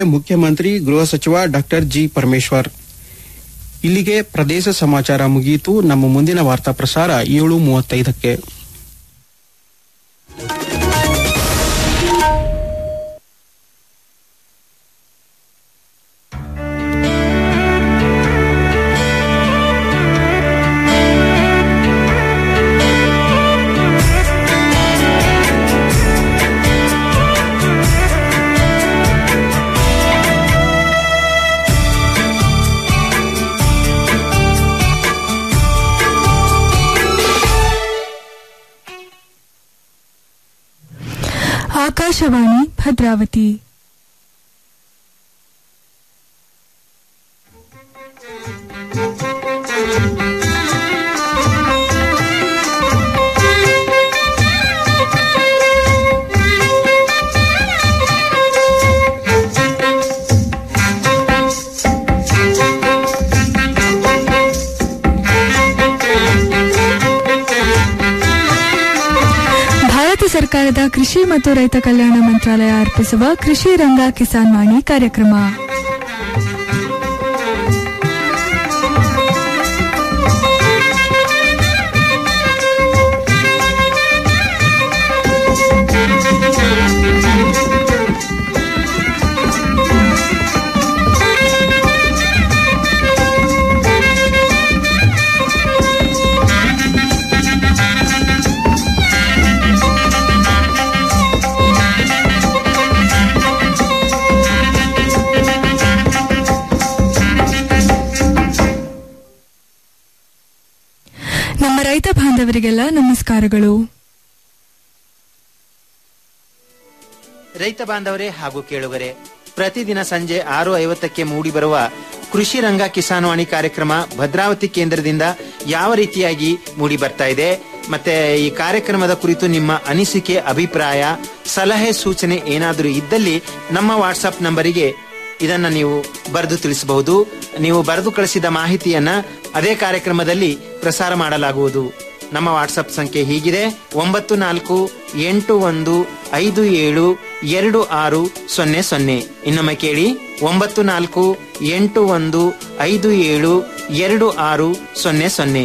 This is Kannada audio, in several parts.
ಮುಖ್ಯಮಂತ್ರಿ ಗೃಹ ಸಚಿವ ಡಾಕ್ಟರ್ ಜಿ ಪರಮೇಶ್ವರ್ ಇಲ್ಲಿಗೆ ಪ್ರದೇಶ ಸಮಾಚಾರ ಮುಗಿಯಿತು ನಮ್ಮ ಮುಂದಿನ ವಾರ್ತಾ ಪ್ರಸಾರ ಏಳು ಮೂವತ್ತೈದಕ್ಕೆ ಆಕಾಶವಾಣಿ ಭದ್ರಾವತಿ ಭಾರತ ಸರ್ಕಾರದ ಕೃಷಿ ಮತ್ತು ರೈತ ಕಲ್ಯಾಣ ಮಂತ್ರಾಲಯ ಅರ್ಪಿಸುವ ಕೃಷಿ ರಂಗ ಕಿಸಾನ್ ವಾಣಿ ಕಾರ್ಯಕ್ರಮ ನಮ್ಮ ರೈತ ಬಾಂಧವರಿಗೆಲ್ಲ ನಮಸ್ಕಾರಗಳು ರೈತ ಬಾಂಧವರೇ ಹಾಗೂ ಕೇಳುಗರೆ ಪ್ರತಿದಿನ ಸಂಜೆ ಆರು ಐವತ್ತಕ್ಕೆ ಮೂಡಿಬರುವ ಕೃಷಿ ರಂಗ ಕಿಸಾನ್ವಾಣಿ ಕಾರ್ಯಕ್ರಮ ಭದ್ರಾವತಿ ಕೇಂದ್ರದಿಂದ ಯಾವ ರೀತಿಯಾಗಿ ಮೂಡಿ ಬರ್ತಾ ಇದೆ ಮತ್ತೆ ಈ ಕಾರ್ಯಕ್ರಮದ ಕುರಿತು ನಿಮ್ಮ ಅನಿಸಿಕೆ ಅಭಿಪ್ರಾಯ ಸಲಹೆ ಸೂಚನೆ ಏನಾದರೂ ಇದ್ದಲ್ಲಿ ನಮ್ಮ ವಾಟ್ಸಪ್ ನಂಬರಿಗೆ ಇದನ್ನ ನೀವು ಬರೆದು ತಿಳಿಸಬಹುದು ನೀವು ಬರೆದು ಕಳಿಸಿದ ಮಾಹಿತಿಯನ್ನ ಅದೇ ಕಾರ್ಯಕ್ರಮದಲ್ಲಿ ಪ್ರಸಾರ ಮಾಡಲಾಗುವುದು ನಮ್ಮ ವಾಟ್ಸಪ್ ಸಂಖ್ಯೆ ಹೀಗಿದೆ ಒಂಬತ್ತು ನಾಲ್ಕು ಎಂಟು ಒಂದು ಐದು ಏಳು ಎರಡು ಆರು ಸೊನ್ನೆ ಸೊನ್ನೆ ಇನ್ನೊಮ್ಮೆ ಕೇಳಿ ಒಂಬತ್ತು ನಾಲ್ಕು ಎಂಟು ಒಂದು ಐದು ಏಳು ಎರಡು ಆರು ಸೊನ್ನೆ ಸೊನ್ನೆ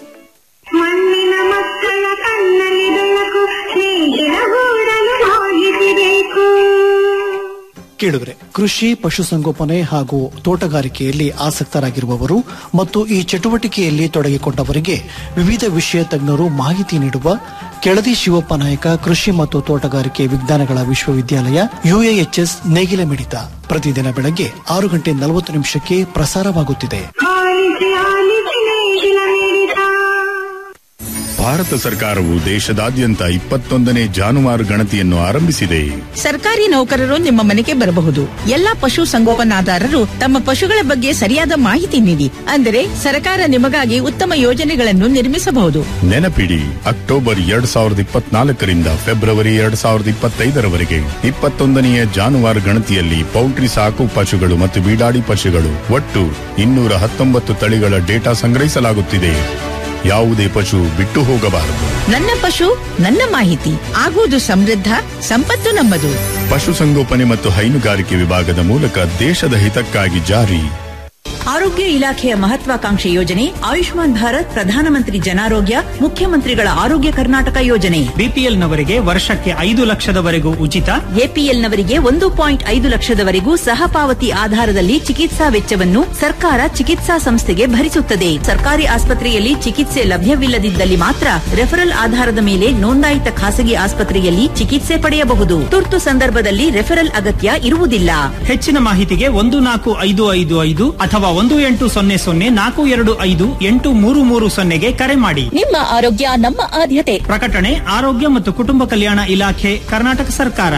ಮಣ್ಣಿನ ಮಕ್ಕಳ ಕಣ್ಣಲ್ಲಿ ಬೆಳಕು ಸ್ನೇಹಿತರ ಗೂಡಲು ಹೋಗಿಸಬೇಕು ಕೇಳಿದ್ರೆ ಕೃಷಿ ಪಶುಸಂಗೋಪನೆ ಹಾಗೂ ತೋಟಗಾರಿಕೆಯಲ್ಲಿ ಆಸಕ್ತರಾಗಿರುವವರು ಮತ್ತು ಈ ಚಟುವಟಿಕೆಯಲ್ಲಿ ತೊಡಗಿಕೊಂಡವರಿಗೆ ವಿವಿಧ ವಿಷಯ ತಜ್ಞರು ಮಾಹಿತಿ ನೀಡುವ ಕೆಳದಿ ಶಿವಪ್ಪ ನಾಯಕ ಕೃಷಿ ಮತ್ತು ತೋಟಗಾರಿಕೆ ವಿಜ್ಞಾನಗಳ ವಿಶ್ವವಿದ್ಯಾಲಯ ಯುಎಎಚ್ಎಸ್ ನೇಗಿಲ ಮಿಡಿತ ಪ್ರತಿದಿನ ಬೆಳಗ್ಗೆ ಆರು ಗಂಟೆ ನಲವತ್ತು ನಿಮಿಷಕ್ಕೆ ಪ್ರಸಾರವಾಗುತ್ತಿದೆ ಆಲಿಸಿ ಆಲಿಸಿ ನೇಗಿಲ ಮಿಡಿತ ಭಾರತ ಸರ್ಕಾರವು ದೇಶದಾದ್ಯಂತ ಇಪ್ಪತ್ತೊಂದನೇ ಜಾನುವಾರು ಗಣತಿಯನ್ನು ಆರಂಭಿಸಿದೆ ಸರ್ಕಾರಿ ನೌಕರರು ನಿಮ್ಮ ಮನೆಗೆ ಬರಬಹುದು ಎಲ್ಲಾ ಪಶು ಸಂಗೋಪನಾದಾರರು ತಮ್ಮ ಪಶುಗಳ ಬಗ್ಗೆ ಸರಿಯಾದ ಮಾಹಿತಿ ನೀಡಿ ಅಂದರೆ ಸರ್ಕಾರ ನಿಮಗಾಗಿ ಉತ್ತಮ ಯೋಜನೆಗಳನ್ನು ನಿರ್ಮಿಸಬಹುದು ನೆನಪಿಡಿ ಅಕ್ಟೋಬರ್ ಎರಡ್ ಸಾವಿರದ ಇಪ್ಪತ್ನಾಲ್ಕರಿಂದ ಫೆಬ್ರವರಿ ಎರಡ್ ಸಾವಿರದ ಇಪ್ಪತ್ತೈದರವರೆಗೆ ಇಪ್ಪತ್ತೊಂದನೆಯ ಜಾನುವಾರು ಗಣತಿಯಲ್ಲಿ ಪೌಲ್ಟ್ರಿ ಸಾಕು ಪಶುಗಳು ಮತ್ತು ಬೀಡಾಡಿ ಪಶುಗಳು ಒಟ್ಟು ಇನ್ನೂರ ಹತ್ತೊಂಬತ್ತು ತಳಿಗಳ ಡೇಟಾ ಸಂಗ್ರಹಿಸಲಾಗುತ್ತಿದೆ ಯಾವುದೇ ಪಶು ಬಿಟ್ಟು ಹೋಗಬಾರದು ನನ್ನ ಪಶು ನನ್ನ ಮಾಹಿತಿ ಆಗುವುದು ಸಮೃದ್ಧ ಸಂಪತ್ತು ನಮ್ಮದು ಪಶುಸಂಗೋಪನೆ ಮತ್ತು ಹೈನುಗಾರಿಕೆ ವಿಭಾಗದ ಮೂಲಕ ದೇಶದ ಹಿತಕ್ಕಾಗಿ ಜಾರಿ ಆರೋಗ್ಯ ಇಲಾಖೆಯ ಮಹತ್ವಾಕಾಂಕ್ಷೆ ಯೋಜನೆ ಆಯುಷ್ಮಾನ್ ಭಾರತ್ ಪ್ರಧಾನಮಂತ್ರಿ ಜನಾರೋಗ್ಯ ಮುಖ್ಯಮಂತ್ರಿಗಳ ಆರೋಗ್ಯ ಕರ್ನಾಟಕ ಯೋಜನೆ ಬಿಪಿಎಲ್ನವರಿಗೆ ವರ್ಷಕ್ಕೆ ಐದು ಲಕ್ಷದವರೆಗೂ ಉಚಿತ ಎಪಿಎಲ್ನವರಿಗೆ ಒಂದು ಪಾಯಿಂಟ್ ಐದು ಲಕ್ಷದವರೆಗೂ ಸಹ ಪಾವತಿ ಆಧಾರದಲ್ಲಿ ಚಿಕಿತ್ಸಾ ವೆಚ್ಚವನ್ನು ಸರ್ಕಾರ ಚಿಕಿತ್ಸಾ ಸಂಸ್ಥೆಗೆ ಭರಿಸುತ್ತದೆ ಸರ್ಕಾರಿ ಆಸ್ಪತ್ರೆಯಲ್ಲಿ ಚಿಕಿತ್ಸೆ ಲಭ್ಯವಿಲ್ಲದಿದ್ದಲ್ಲಿ ಮಾತ್ರ ರೆಫರಲ್ ಆಧಾರದ ಮೇಲೆ ನೋಂದಾಯಿತ ಖಾಸಗಿ ಆಸ್ಪತ್ರೆಯಲ್ಲಿ ಚಿಕಿತ್ಸೆ ಪಡೆಯಬಹುದು ತುರ್ತು ಸಂದರ್ಭದಲ್ಲಿ ರೆಫರಲ್ ಅಗತ್ಯ ಇರುವುದಿಲ್ಲ ಹೆಚ್ಚಿನ ಮಾಹಿತಿಗೆ ಒಂದು ನಾಲ್ಕು ಐದು ಐದು ಐದು ಅಥವಾ ಒಂದು ಎಂಟು ಸೊನ್ನೆ ಸೊನ್ನೆ ನಾಲ್ಕು ಎರಡು ಐದು ಎಂಟು ಮೂರು ಮೂರು ಸೊನ್ನೆಗೆ ಕರೆ ಮಾಡಿ ನಿಮ್ಮ ಆರೋಗ್ಯ ನಮ್ಮ ಆದ್ಯತೆ ಪ್ರಕಟಣೆ ಆರೋಗ್ಯ ಮತ್ತು ಕುಟುಂಬ ಕಲ್ಯಾಣ ಇಲಾಖೆ ಕರ್ನಾಟಕ ಸರ್ಕಾರ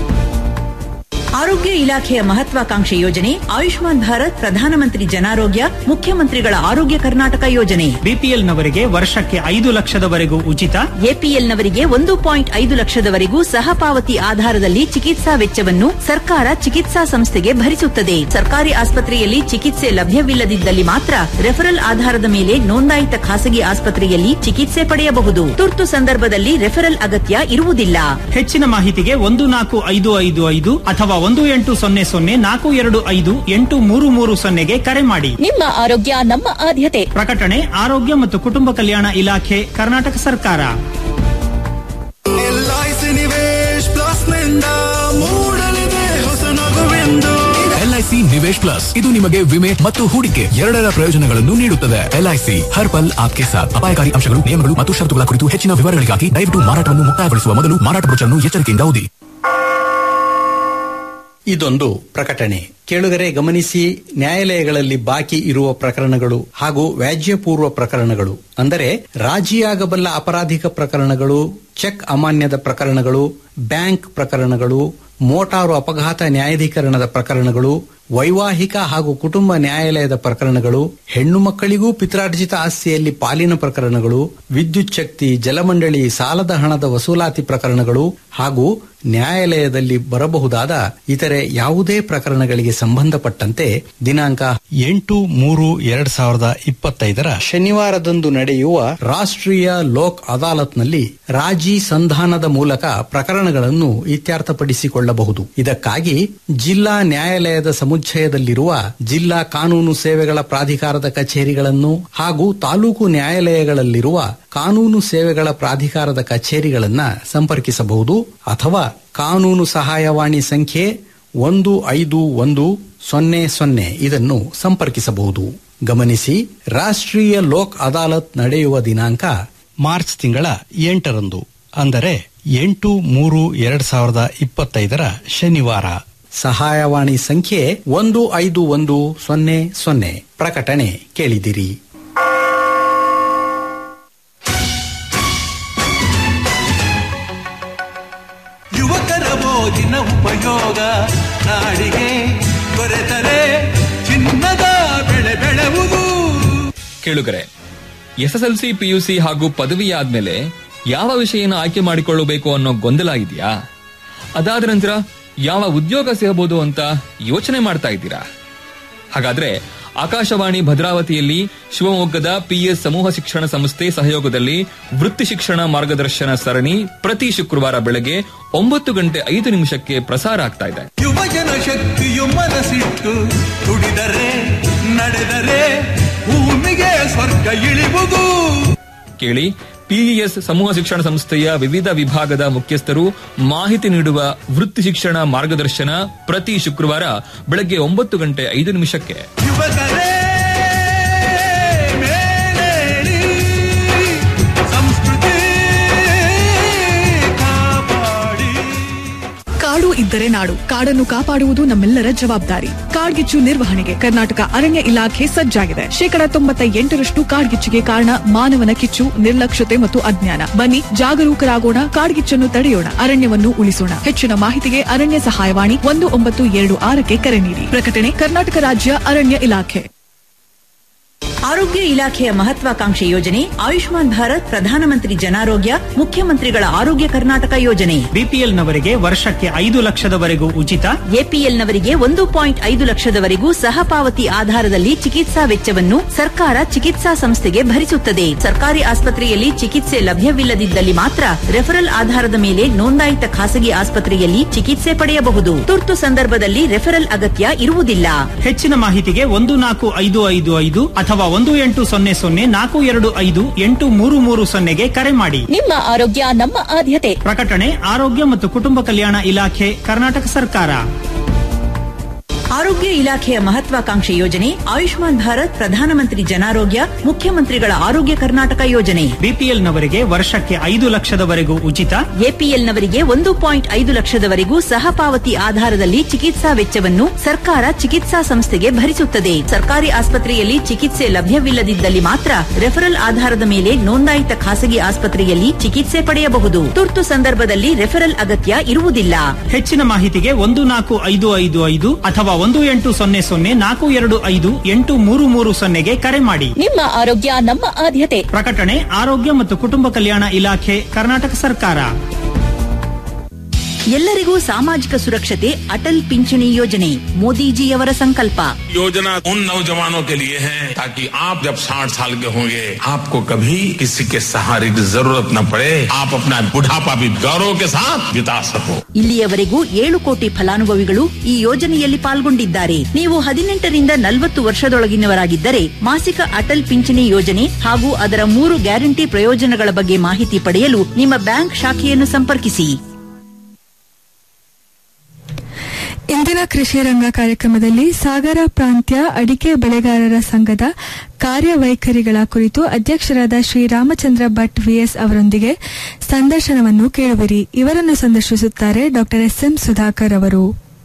ಆರೋಗ್ಯ ಇಲಾಖೆಯ ಮಹತ್ವಾಕಾಂಕ್ಷೆ ಯೋಜನೆ ಆಯುಷ್ಮಾನ್ ಭಾರತ್ ಪ್ರಧಾನಮಂತ್ರಿ ಜನಾರೋಗ್ಯ ಮುಖ್ಯಮಂತ್ರಿಗಳ ಆರೋಗ್ಯ ಕರ್ನಾಟಕ ಯೋಜನೆ ಬಿಪಿಎಲ್ನವರಿಗೆ ವರ್ಷಕ್ಕೆ ಐದು ಲಕ್ಷದವರೆಗೂ ಉಚಿತ ಎಪಿಎಲ್ನವರಿಗೆ ಒಂದು ಪಾಯಿಂಟ್ ಐದು ಲಕ್ಷದವರೆಗೂ ಸಹ ಪಾವತಿ ಆಧಾರದಲ್ಲಿ ಚಿಕಿತ್ಸಾ ವೆಚ್ಚವನ್ನು ಸರ್ಕಾರ ಚಿಕಿತ್ಸಾ ಸಂಸ್ಥೆಗೆ ಭರಿಸುತ್ತದೆ ಸರ್ಕಾರಿ ಆಸ್ಪತ್ರೆಯಲ್ಲಿ ಚಿಕಿತ್ಸೆ ಲಭ್ಯವಿಲ್ಲದಿದ್ದಲ್ಲಿ ಮಾತ್ರ ರೆಫರಲ್ ಆಧಾರದ ಮೇಲೆ ನೋಂದಾಯಿತ ಖಾಸಗಿ ಆಸ್ಪತ್ರೆಯಲ್ಲಿ ಚಿಕಿತ್ಸೆ ಪಡೆಯಬಹುದು ತುರ್ತು ಸಂದರ್ಭದಲ್ಲಿ ರೆಫರಲ್ ಅಗತ್ಯ ಇರುವುದಿಲ್ಲ ಹೆಚ್ಚಿನ ಮಾಹಿತಿಗೆ ಒಂದು ನಾಲ್ಕು ಐದು ಐದು ಐದು ಅಥವಾ ಒಂದು ಎಂಟು ಸೊನ್ನೆ ಸೊನ್ನೆ ನಾಲ್ಕು ಎರಡು ಐದು ಎಂಟು ಮೂರು ಮೂರು ಸೊನ್ನೆಗೆ ಕರೆ ಮಾಡಿ ನಿಮ್ಮ ಆರೋಗ್ಯ ನಮ್ಮ ಆದ್ಯತೆ ಪ್ರಕಟಣೆ ಆರೋಗ್ಯ ಮತ್ತು ಕುಟುಂಬ ಕಲ್ಯಾಣ ಇಲಾಖೆ ಕರ್ನಾಟಕ ಸರ್ಕಾರ ಎಲ್ಐಸಿ ನಿವೇಶ್ ಪ್ಲಸ್ ನಿಂದ ಮೂಡಲಿದೆ ಹೊಸ ನಗುವೆಂದು ಎಲ್ಐಸಿ ನಿವೇಶ್ ಪ್ಲಸ್ ಇದು ನಿಮಗೆ ವಿಮೆ ಮತ್ತು ಹೂಡಿಕೆ ಎರಡರ ಪ್ರಯೋಜನಗಳನ್ನು ನೀಡುತ್ತದೆ ಎಲ್ಐಸಿ ಹರ್ ಪಲ್ ಆಪ್ಕೆ ಸಾಥ್ ಅಪಾಯಕಾರಿ ಅಂಶಗಳು ನಿಯಮಗಳು ಮತ್ತು ಷರತ್ತುಗಳ ಕುರಿತು ಹೆಚ್ಚಿನ ವಿವರಗಳಿಗಾಗಿ ದಯವಿಟ್ಟು ಮಾರಾಟವನ್ನು ಮುಕ್ತಾಯಗೊಳಿಸುವ ಮೊದಲು ಮಾರಾಟ ಬ್ರೋಚರ್ನ್ನು ಎಚ್ಚರಿಕೆಯಿಂದ ಓದಿ ಇದೊಂದು ಪ್ರಕಟಣೆ ಕೇಳುಗರೆ ಗಮನಿಸಿ ನ್ಯಾಯಾಲಯಗಳಲ್ಲಿ ಬಾಕಿ ಇರುವ ಪ್ರಕರಣಗಳು ಹಾಗೂ ವ್ಯಾಜ್ಯಪೂರ್ವ ಪ್ರಕರಣಗಳು ಅಂದರೆ ರಾಜಿಯಾಗಬಲ್ಲ ಅಪರಾಧಿಕ ಪ್ರಕರಣಗಳು ಚೆಕ್ ಅಮಾನ್ಯದ ಪ್ರಕರಣಗಳು ಬ್ಯಾಂಕ್ ಪ್ರಕರಣಗಳು ಮೋಟಾರು ಅಪಘಾತ ನ್ಯಾಯಾಧೀಕರಣದ ಪ್ರಕರಣಗಳು ವೈವಾಹಿಕ ಹಾಗೂ ಕುಟುಂಬ ನ್ಯಾಯಾಲಯದ ಪ್ರಕರಣಗಳು ಹೆಣ್ಣು ಮಕ್ಕಳಿಗೂ ಪಿತ್ರಾರ್ಜಿತ ಆಸ್ತಿಯಲ್ಲಿ ಪಾಲಿನ ಪ್ರಕರಣಗಳು ವಿದ್ಯುತ್ ಶಕ್ತಿ ಜಲಮಂಡಳಿ ಸಾಲದ ಹಣದ ವಸೂಲಾತಿ ಪ್ರಕರಣಗಳು ಹಾಗೂ ನ್ಯಾಯಾಲಯದಲ್ಲಿ ಬರಬಹುದಾದ ಇತರೆ ಯಾವುದೇ ಪ್ರಕರಣಗಳಿಗೆ ಸಂಬಂಧಪಟ್ಟಂತೆ ದಿನಾಂಕ ಎಂಟು ಮೂರು ಎರಡ್ ಸಾವಿರದ ಇಪ್ಪತ್ತೈದರ ಶನಿವಾರದಂದು ನಡೆಯುವ ರಾಷ್ಟ್ರೀಯ ಲೋಕ್ ಅದಾಲತ್ನಲ್ಲಿ ರಾಜಿ ಸಂಧಾನದ ಮೂಲಕ ಪ್ರಕರಣಗಳನ್ನು ಇತ್ಯರ್ಥಪಡಿಸಿಕೊಳ್ಳಬಹುದು ಇದಕ್ಕಾಗಿ ಜಿಲ್ಲಾ ನ್ಯಾಯಾಲಯದ ಸಮುಚ್ಚಯದಲ್ಲಿರುವ ಜಿಲ್ಲಾ ಕಾನೂನು ಸೇವೆಗಳ ಪ್ರಾಧಿಕಾರದ ಕಚೇರಿಗಳನ್ನು ಹಾಗೂ ತಾಲೂಕು ನ್ಯಾಯಾಲಯಗಳಲ್ಲಿರುವ ಕಾನೂನು ಸೇವೆಗಳ ಪ್ರಾಧಿಕಾರದ ಕಚೇರಿಗಳನ್ನ ಸಂಪರ್ಕಿಸಬಹುದು ಅಥವಾ ಕಾನೂನು ಸಹಾಯವಾಣಿ ಸಂಖ್ಯೆ ಒಂದು ಐದು ಒಂದು ಸೊನ್ನೆ ಸೊನ್ನೆ ಇದನ್ನು ಸಂಪರ್ಕಿಸಬಹುದು ಗಮನಿಸಿ ರಾಷ್ಟ್ರೀಯ ಲೋಕ್ ಅದಾಲತ್ ನಡೆಯುವ ದಿನಾಂಕ ಮಾರ್ಚ್ ತಿಂಗಳ ಎಂಟರಂದು ಅಂದರೆ ಎಂಟು ಮೂರು ಎರಡ್ ಸಾವಿರದ ಇಪ್ಪತ್ತೈದರ ಶನಿವಾರ ಸಹಾಯವಾಣಿ ಸಂಖ್ಯೆ ಒಂದು ಐದು ಒಂದು ಸೊನ್ನೆ ಸೊನ್ನೆ ಪ್ರಕಟಣೆ ಕೇಳಿದಿರಿ ಯುವಕರ ಮೋಜಿನ ಉಪಯೋಗ ನಾಡಿಗೆ ದೊರೆತರೆ ಚಿನ್ನದ ಬೆಳೆ ಬೆಳೆವುದು ಕೇಳುಗರೆ ಎಸ್ಎಸ್ಎಲ್ಸಿ ಪಿಯುಸಿ ಹಾಗೂ ಪದವಿ ಆದ್ಮೇಲೆ ಯಾವ ವಿಷಯನ ಆಯ್ಕೆ ಮಾಡಿಕೊಳ್ಳಬೇಕು ಅನ್ನೋ ಗೊಂದಲ ಇದೆಯಾ ಅದಾದ ನಂತರ ಯಾವ ಉದ್ಯೋಗ ಸಿಗಬಹುದು ಅಂತ ಯೋಚನೆ ಮಾಡ್ತಾ ಇದ್ದೀರಾ ಹಾಗಾದ್ರೆ ಆಕಾಶವಾಣಿ ಭದ್ರಾವತಿಯಲ್ಲಿ ಶಿವಮೊಗ್ಗದ ಪಿಎಸ್ ಸಮೂಹ ಶಿಕ್ಷಣ ಸಂಸ್ಥೆ ಸಹಯೋಗದಲ್ಲಿ ವೃತ್ತಿ ಶಿಕ್ಷಣ ಮಾರ್ಗದರ್ಶನ ಸರಣಿ ಪ್ರತಿ ಶುಕ್ರವಾರ ಬೆಳಗ್ಗೆ ಒಂಬತ್ತು ಗಂಟೆ ಐದು ನಿಮಿಷಕ್ಕೆ ಪ್ರಸಾರ ಆಗ್ತಾ ಇದೆ ಯುವಜನ ಶಕ್ತಿಯು ಮನಸ್ಸಿಟ್ಟು ದುಡಿದರೆ ನಡೆದರೆ ಭೂಮಿಗೆ ಸ್ವರ್ಗ ಇಳಿವುದು ಕೇಳಿ ಪಿಇಎಸ್ ಸಮೂಹ ಶಿಕ್ಷಣ ಸಂಸ್ಥೆಯ ವಿವಿಧ ವಿಭಾಗದ ಮುಖ್ಯಸ್ಥರು ಮಾಹಿತಿ ನೀಡುವ ವೃತ್ತಿ ಶಿಕ್ಷಣ ಮಾರ್ಗದರ್ಶನ ಪ್ರತಿ ಶುಕ್ರವಾರ ಬೆಳಗ್ಗೆ ಒಂಬತ್ತು ಗಂಟೆ ಐದು ನಿಮಿಷಕ್ಕೆ ಯುವಕರೇ ಮೇಲೇಳಿ ಸಂಸ್ಕೃತಿ ಕಾಪಾಡಿ ಕಾಡು ಇದ್ದರೆ ನಾಡು ಕಾಡನ್ನು ಕಾಪಾಡುವುದು ನಮ್ಮೆಲ್ಲರ ಜವಾಬ್ದಾರಿ ಕಾಡ್ಗಿಚ್ಚು ನಿರ್ವಹಣೆಗೆ ಕರ್ನಾಟಕ ಅರಣ್ಯ ಇಲಾಖೆ ಸಜ್ಜಾಗಿದೆ ಶೇಕಡ ತೊಂಬತ್ತ ಎಂಟರಷ್ಟು ಕಾಡ್ಗಿಚ್ಚಿಗೆ ಕಾರಣ ಮಾನವನ ಕಿಚ್ಚು ನಿರ್ಲಕ್ಷ್ಯತೆ ಮತ್ತು ಅಜ್ಞಾನ ಬನ್ನಿ ಜಾಗರೂಕರಾಗೋಣ ಕಾಡ್ಗಿಚ್ಚನ್ನು ತಡೆಯೋಣ ಅರಣ್ಯವನ್ನು ಉಳಿಸೋಣ ಹೆಚ್ಚಿನ ಮಾಹಿತಿಗೆ ಅರಣ್ಯ ಸಹಾಯವಾಣಿ ಒಂದು ಒಂಬತ್ತು ಎರಡು ಆರಕ್ಕೆ ಕರೆ ನೀಡಿ ಪ್ರಕಟಣೆ ಕರ್ನಾಟಕ ರಾಜ್ಯ ಅರಣ್ಯ ಇಲಾಖೆ ಆರೋಗ್ಯ ಇಲಾಖೆಯ ಮಹತ್ವಾಕಾಂಕ್ಷೆ ಯೋಜನೆ ಆಯುಷ್ಮಾನ್ ಭಾರತ್ ಪ್ರಧಾನಮಂತ್ರಿ ಜನಾರೋಗ್ಯ ಮುಖ್ಯಮಂತ್ರಿಗಳ ಆರೋಗ್ಯ ಕರ್ನಾಟಕ ಯೋಜನೆ ಬಿಪಿಎಲ್ ನವರಿಗೆ ವರ್ಷಕ್ಕೆ ಐದು ಲಕ್ಷದವರೆಗೂ ಉಚಿತ ಎಪಿಎಲ್ನವರಿಗೆ ಒಂದು ಪಾಯಿಂಟ್ ಐದು ಲಕ್ಷದವರೆಗೂ ಸಹಪಾವತಿ ಆಧಾರದಲ್ಲಿ ಚಿಕಿತ್ಸಾ ವೆಚ್ಚವನ್ನು ಸರ್ಕಾರ ಚಿಕಿತ್ಸಾ ಸಂಸ್ಥೆಗೆ ಭರಿಸುತ್ತದೆ ಸರ್ಕಾರಿ ಆಸ್ಪತ್ರೆಯಲ್ಲಿ ಚಿಕಿತ್ಸೆ ಲಭ್ಯವಿಲ್ಲದಿದ್ದಲ್ಲಿ ಮಾತ್ರ ರೆಫರಲ್ ಆಧಾರದ ಮೇಲೆ ನೋಂದಾಯಿತ ಖಾಸಗಿ ಆಸ್ಪತ್ರೆಯಲ್ಲಿ ಚಿಕಿತ್ಸೆ ಪಡೆಯಬಹುದು ತುರ್ತು ಸಂದರ್ಭದಲ್ಲಿ ರೆಫರಲ್ ಅಗತ್ಯ ಇರುವುದಿಲ್ಲ ಹೆಚ್ಚಿನ ಮಾಹಿತಿಗೆ ಒಂದು ನಾಲ್ಕು ಐದು ಐದು ಐದು ಅಥವಾ ಒಂದು ಎಂಟು ಸೊನ್ನೆ ಸೊನ್ನೆ ನಾಲ್ಕು ಎರಡು ಐದು ಎಂಟು ಮೂರು ಮೂರು ಸೊನ್ನೆಗೆ ಕರೆ ಮಾಡಿ ನಿಮ್ಮ ಆರೋಗ್ಯ ನಮ್ಮ ಆದ್ಯತೆ ಪ್ರಕಟಣೆ ಆರೋಗ್ಯ ಮತ್ತು ಕುಟುಂಬ ಕಲ್ಯಾಣ ಇಲಾಖೆ ಕರ್ನಾಟಕ ಸರ್ಕಾರ ಆರೋಗ್ಯ ಇಲಾಖೆಯ ಮಹತ್ವಾಕಾಂಕ್ಷೆ ಯೋಜನೆ ಆಯುಷ್ಮಾನ್ ಭಾರತ್ ಪ್ರಧಾನಮಂತ್ರಿ ಜನಾರೋಗ್ಯ ಮುಖ್ಯಮಂತ್ರಿಗಳ ಆರೋಗ್ಯ ಕರ್ನಾಟಕ ಯೋಜನೆ ಬಿಪಿಎಲ್ ನವರಿಗೆ ವರ್ಷಕ್ಕೆ ಐದು ಲಕ್ಷದವರೆಗೂ ಉಚಿತ ಎಪಿಎಲ್ನವರಿಗೆ ಒಂದು ಪಾಯಿಂಟ್ ಐದು ಲಕ್ಷದವರೆಗೂ ಸಹಪಾವತಿ ಆಧಾರದಲ್ಲಿ ಚಿಕಿತ್ಸಾ ವೆಚ್ಚವನ್ನು ಸರ್ಕಾರ ಚಿಕಿತ್ಸಾ ಸಂಸ್ಥೆಗೆ ಭರಿಸುತ್ತದೆ ಸರ್ಕಾರಿ ಆಸ್ಪತ್ರೆಯಲ್ಲಿ ಚಿಕಿತ್ಸೆ ಲಭ್ಯವಿಲ್ಲದಿದ್ದಲ್ಲಿ ಮಾತ್ರ ರೆಫರಲ್ ಆಧಾರದ ಮೇಲೆ ನೋಂದಾಯಿತ ಖಾಸಗಿ ಆಸ್ಪತ್ರೆಯಲ್ಲಿ ಚಿಕಿತ್ಸೆ ಪಡೆಯಬಹುದು ತುರ್ತು ಸಂದರ್ಭದಲ್ಲಿ ರೆಫರಲ್ ಅಗತ್ಯ ಇರುವುದಿಲ್ಲ ಹೆಚ್ಚಿನ ಮಾಹಿತಿಗೆ ಒಂದು ನಾಲ್ಕು ಐದು ಐದು ಐದು ಅಥವಾ ಒಂದು ಎಂಟು ಸೊನ್ನೆ ಸೊನ್ನೆ ನಾಲ್ಕು ಎರಡು ಐದು ಎಂಟು ಮೂರು ಮೂರು ಸೊನ್ನೆಗೆ ಕರೆ ಮಾಡಿ ನಿಮ್ಮ ಆರೋಗ್ಯ ನಮ್ಮ ಆದ್ಯತೆ ಪ್ರಕಟಣೆ ಆರೋಗ್ಯ ಮತ್ತು ಕುಟುಂಬ ಕಲ್ಯಾಣ ಇಲಾಖೆ ಕರ್ನಾಟಕ ಸರ್ಕಾರ ಎಲ್ಲರಿಗೂ ಸಾಮಾಜಿಕ ಸುರಕ್ಷತೆ ಅಟಲ್ ಪಿಂಚಣಿ ಯೋಜನೆ ಮೋದಿಜಿಯವರ ಸಂಕಲ್ಪ योजना उन नौजवानों के लिए है ताकि आप जब 60 साल के होंगे आपको कभी किसी के सहारे की जरूरत न पड़े आप अपना बुढ़ापा भी गौरव के साथ बिता सको ಇಲ್ಲಿಯವರೆಗೂ ಏಳು ಕೋಟಿ ಫಲಾನುಭವಿಗಳು ಈ ಯೋಜನೆಯಲ್ಲಿ ಪಾಲ್ಗೊಂಡಿದ್ದಾರೆ ನೀವು ಹದಿನೆಂಟರಿಂದ ನಲವತ್ತು ವರ್ಷದೊಳಗಿನವರಾಗಿದ್ದರೆ ಮಾಸಿಕ ಅಟಲ್ ಪಿಂಚಣಿ ಯೋಜನೆ ಹಾಗೂ ಅದರ ಮೂರು ಗ್ಯಾರಂಟಿ ಪ್ರಯೋಜನಗಳ ಬಗ್ಗೆ ಮಾಹಿತಿ ಪಡೆಯಲು ನಿಮ್ಮ ಬ್ಯಾಂಕ್ ಶಾಖೆಯನ್ನು ಸಂಪರ್ಕಿಸಿ ಇಂದಿನ ಕೃಷಿ ರಂಗ ಕಾರ್ಯಕ್ರಮದಲ್ಲಿ ಸಾಗರ ಪ್ರಾಂತ್ಯ ಅಡಿಕೆ ಬೆಳೆಗಾರರ ಸಂಘದ ಕಾರ್ಯವೈಖರಿಗಳ ಕುರಿತು ಅಧ್ಯಕ್ಷರಾದ ಶ್ರೀ ರಾಮಚಂದ್ರ ಭಟ್ ವಿಎಸ್ ಅವರೊಂದಿಗೆ ಸಂದರ್ಶನವನ್ನು ಕೇಳುವಿರಿ ಇವರನ್ನು ಸಂದರ್ಶಿಸುತ್ತಾರೆ ಡಾ ಎಸ್ ಎಂ ಸುಧಾಕರ್ ಅವರು